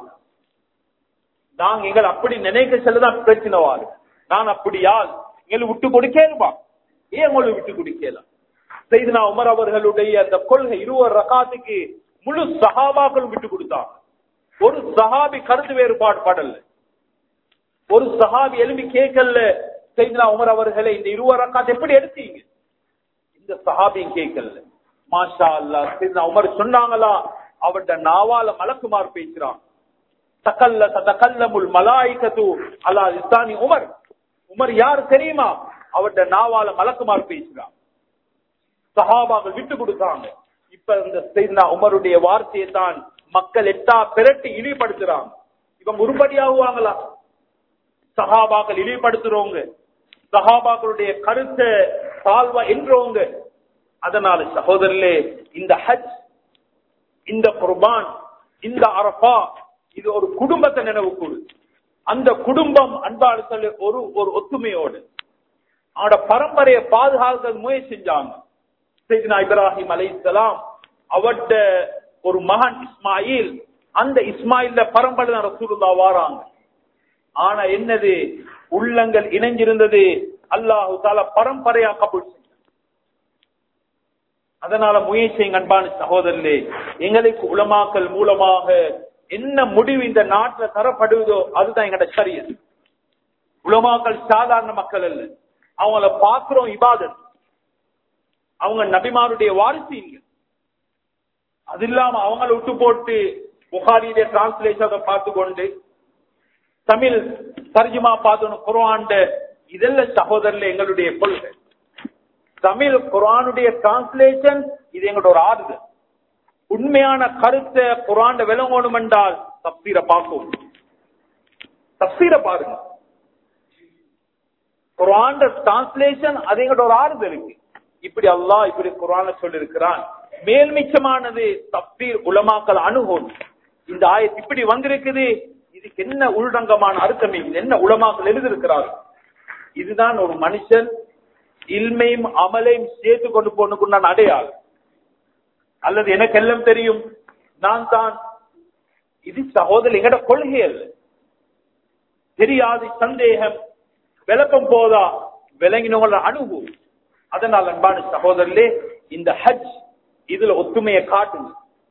நாங்க எங்களை அப்படி நினைக்க செல்லதான் பிரச்சனை வாரு நான் அப்படியால் எங்களை விட்டு கொடுக்கேருமா ஏன் உங்களை விட்டு கொடுக்கலாம் செய்தனா உமர் அவர்களுடைய அந்த கொள்கை இருவர் ரகாத்துக்கு முழு சஹாபாக்கள் விட்டு கொடுத்தாங்க ஒரு சஹாபி கருத்து வேறுபாடு படல ஒரு சஹாபி எலும்பி கேட்கல செய்தனா உமர் அவர்களை இந்த இருவர் ரகாத் எப்படி எடுத்தீங்க இந்த சஹாபியும் கேட்கல மாஷா அல்லா செய்தனா உமர் சொன்னாங்களா அவர்கிட்ட நாவால மலக்குமார் பேசுறான் தக்கல்ல தக்கல்லமுல் மலாய்கத்து அல்லா இஸ்தானி உமர் உமர் யார் தெரியுமா அவர்கிட்ட நாவால மலக்குமார் பேசுறான் சஹாபாக்கள் விட்டு கொடுத்தாங்க இப்ப இந்த செய்தா உமருடைய வார்த்தையை தான் மக்கள் எட்டா பிரட்டி இழிவுபடுத்துறாங்க இவங்க உருப்படியாகுவாங்களா சஹாபாக்கள் இழிவுபடுத்துறவங்க சஹாபாக்களுடைய கருத்தை தாழ்வா என்றவங்க அதனால சகோதரர்களே இந்த ஹஜ் இந்த குர்பான் இந்த அரபா இது ஒரு குடும்பத்தை நினைவு கூடு அந்த குடும்பம் அன்பாடு சொல்லி ஒரு ஒரு ஒத்துமையோடு அவனோட பரம்பரையை பாதுகாக்க முயற்சி செஞ்சாங்க செய்தினா இப்ராஹிம் அலை இஸ்லாம் அவட்ட ஒரு மகன் இஸ்மாயில் அந்த இஸ்மாயில்ல பரம்பரை தான் ரசூலுல்லா வாராங்க ஆனா என்னது உள்ளங்கள் இணைஞ்சிருந்தது அல்லாஹு தால பரம்பரையா கபுல் செஞ்சான். அதனால முயற்சி அன்பான சகோதரர்களே எங்களுக்கு உலமாக்கல் மூலமாக என்ன முடிவு இந்த நாட்டுல தரப்படுவதோ அதுதான் எங்கட சரியது உலமாக்கள் சாதாரண மக்கள் அல்ல அவங்கள பாக்குறோம் இபாதத் அவங்க நபிமாருடைய வாரிசு அது இல்லாம அவங்கள விட்டு போட்டு புகாரியுடைய டிரான்ஸ்லேஷனை பார்த்து கொண்டு தமிழ் தர்ஜுமா பார்த்தோம் குர்ஆன்ட இதெல்லாம் சகோதரர்ல எங்களுடைய கொள்கை தமிழ் குர்ஆனுடைய டிரான்ஸ்லேஷன் இது எங்களோட ஒரு ஆறுதல் உண்மையான கருத்தை குர்ஆன்ட விளங்கணும் என்றால் தப்சீர பார்க்கும் தப்சீர பாருங்க குர்ஆன்ட டிரான்ஸ்லேஷன் அது எங்களோட ஒரு ஆறுதல் இருக்கு இப்படி அல்லாஹ் இப்படி குர்ஆன்ல சொல்லி இருக்கிறான் மேல்மிச்சமானது தப்சீர் உலமாக்கல் அணுகும் இந்த ஆயத் இப்படி வந்திருக்குது இதுக்கு என்ன உள்ரங்கமான அர்த்தம் இது என்ன உலமாக்கள் எழுதியிருக்கிறார்கள் இதுதான் ஒரு மனுஷன் இல்மையும் அமலையும் சேர்த்து கொண்டு போனுக்குண்டான அடையாளம் அல்லது எனக்கு எல்லாம் தெரியும் நான் தான் இது சகோதரர் எங்கட கொள்கை அல்ல தெரியாது சந்தேகம் விளக்கம் போதா விளங்கினவங்கள அணுகும் அதனால் அன்பான சகோதரர்களே இந்த ஹஜ் இதுல ஒத்துமையை காட்டுங்க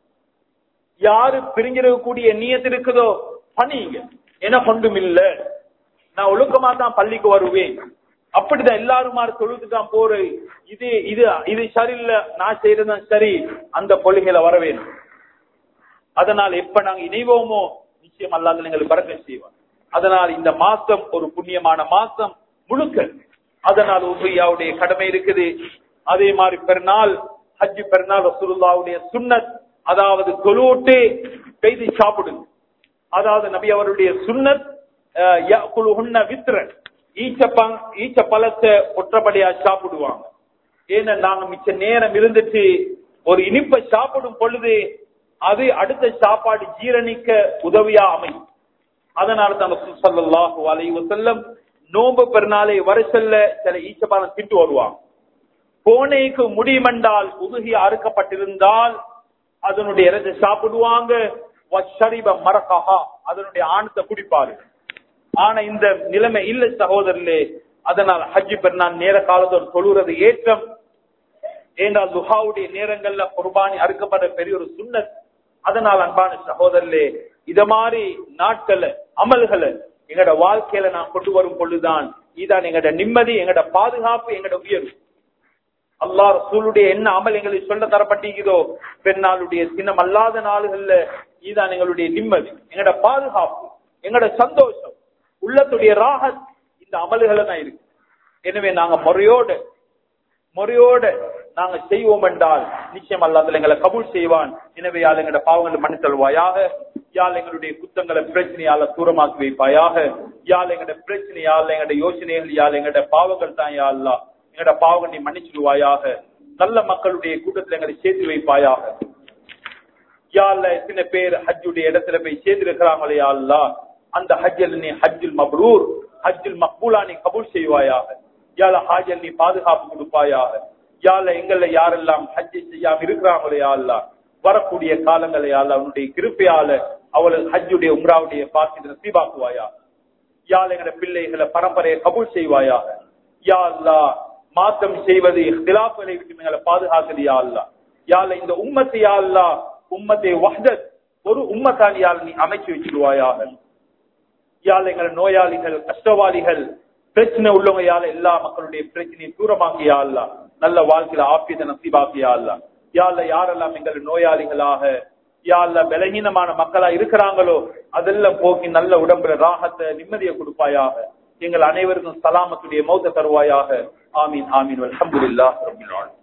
யாரு பிரிஞ்சிருக்கக்கூடிய நியத்து இருக்குதோ பணிங்க என கொண்டும் இல்ல நான் ஒழுக்கமா தான் பள்ளிக்கு வருவேன் அப்படிதான் எல்லாருமா தொழுது தான் போறேன் இது இது இது சரியில்லை நான் செய்யறதுதான் சரி அந்த கொள்கையில வர வேண்டும் அதனால் எப்ப நாங்க இணைவோமோ நிச்சயம் அல்லாத எங்களுக்கு பறக்க செய்வோம் அதனால் இந்த மாசம் ஒரு புண்ணியமான மாசம் முழுக்க அதனால் உபையாவுடைய கடமை இருக்குது அதே மாதிரி பெருநாள் ஹஜ் பெருநாள் ரசூலுல்லாவுடைய சுன்னத் அதாவது தொழுவிட்டு பெய்து சாப்பிடுங்க அதாவது நபி அவருடைய சுன்னத் வித்திரன் ஈச்சப்பங் ஈச்ச பழத்தை ஒற்றப்படியா சாப்பிடுவாங்க ஏன்னா நாங்க மிச்ச நேரம் இருந்துட்டு ஒரு இனிப்பை சாப்பிடும் பொழுது அது அடுத்த சாப்பாடு ஜீரணிக்க உதவியா அமையும் அதனால தான் சல்லாஹு அலைஹி வஸல்லம் நோன்பு பெருநாளை வர செல்ல சில ஈச்சப்பழம் திட்டு வருவாங்க போனைக்கு முடியுமென்றால் உதுகி அறுக்கப்பட்டிருந்தால் அதனுடைய இறந்து சாப்பிடுவாங்க மரக்கஹா அதனுடைய ஆணத்தை குடிப்பாரு ஆனா இந்த நிலைமை இல்ல சகோதரர்களே அதனால் ஹஜ்ஜி பெருநாள் நேர காலத்தோடு தொழுறது ஏற்றம் ஏனால் துஹாவுடைய நேரங்கள்ல குர்பானி அறுக்கப்படுற பெரிய ஒரு சுண்ணத் அதனால் அன்பான சகோதரர்களே இத மாதிரி நாட்களை அமல்களை எங்கட வாழ்க்கையில நான் கொண்டு வரும் பொழுதுதான் இதான் எங்கட நிம்மதி எங்கட பாதுகாப்பு எங்கட உயர்வு அல்லா ரசூலுடைய என்ன அமல் எங்களுக்கு சொல்ல தரப்பட்டிருக்கிறதோ பெண்ணாளுடைய சின்னம் அல்லாத நாளுகள்ல இதுதான் எங்களுடைய நிம்மதி எங்கட பாதுகாப்பு எங்கட சந்தோஷம் உள்ளத்துடைய ராகத் இந்த அமல்களை தான் இருக்கு எனவே நாங்க முறையோடு முறையோடு நாங்க செய்வோம் என்றால் நிச்சயம் அல்லாத எங்களை கபூல் செய்வான் எனவே யாழ் எங்களோட பாவங்களை மன்னித்தல்வாயாக யாழ் எங்களுடைய குத்தங்களை பிரச்சனையால தூரமாக்கி வைப்பாயாக யாழ் எங்களோட பிரச்சனையால் எங்களோட யோசனைகள் யாழ் எங்களோட பாவங்கள் தான் யாழ்லா எங்களோட பாவங்கள் நீ மன்னிச்சிடுவாயாக நல்ல மக்களுடைய கூட்டத்தில் எங்களை சேர்த்து வைப்பாயாக யாழ்ல எத்தனை பேர் ஹஜ்ஜுடைய இடத்துல போய் சேர்ந்து இருக்கிறாங்களே யாழ்லா அந்த ஹஜ்ஜல் நீ ஹஜ்ஜுல் மப்ரூர் ஹஜ்ஜுல் மக்பூலா நீ கபூல் செய்வாயாக யாழ ஹாஜல் நீ பாதுகாப்பு கொடுப்பாயாக யாழ எங்கள யாரெல்லாம் ஹஜ்ஜை செய்யாம இருக்கிறாங்களே யாழ்லா வரக்கூடிய காலங்களை யாழ்லா அவனுடைய கிருப்பையால அவளுக்கு ஹஜ்ஜுடைய உம்ராவுடைய பாக்கி நசீபாக்குவாயா யாழ் எங்கட பிள்ளைகளை பரம்பரையை கபூல் செய்வாயாக யா அல்லா மாற்றம் செய்வது இஹ்திலாஃப்களை விட்டு எங்களை பாதுகாக்குது யா அல்லா யாழ் இந்த உம்மத்தை யா அல்லா உம்மத்தை வஹ்தத் ஒரு உம்மத்தான் யாழ் நீ அமைச்சு வச்சிருவாயாக யாழ் எங்களை நோயாளிகள் கஷ்டவாளிகள் பிரச்சனை உள்ளவங்க யாழ் எல்லா மக்களுடைய பிரச்சனையை தூரமாக்கி யா அல்லா நல்ல வாழ்க்கையில ஆப்பியத்தை நசீபாக்கி யா அல்லா யாழ்ல யாரெல்லாம் எங்கள் நோயாளிகளாக யாழ்ல பலகீனமான மக்களா இருக்கிறாங்களோ அதெல்லாம் போக்கி நல்ல உடம்புல ராகத்தை நிம்மதியை கொடுப்பாயாக எங்கள் அனைவருக்கும் சலாமத்துடைய மௌத்த தருவாயாக ஆமீன் ஆமீன் அல்ஹம்துலில்லாஹ் ரப்பில் ஆலமீன்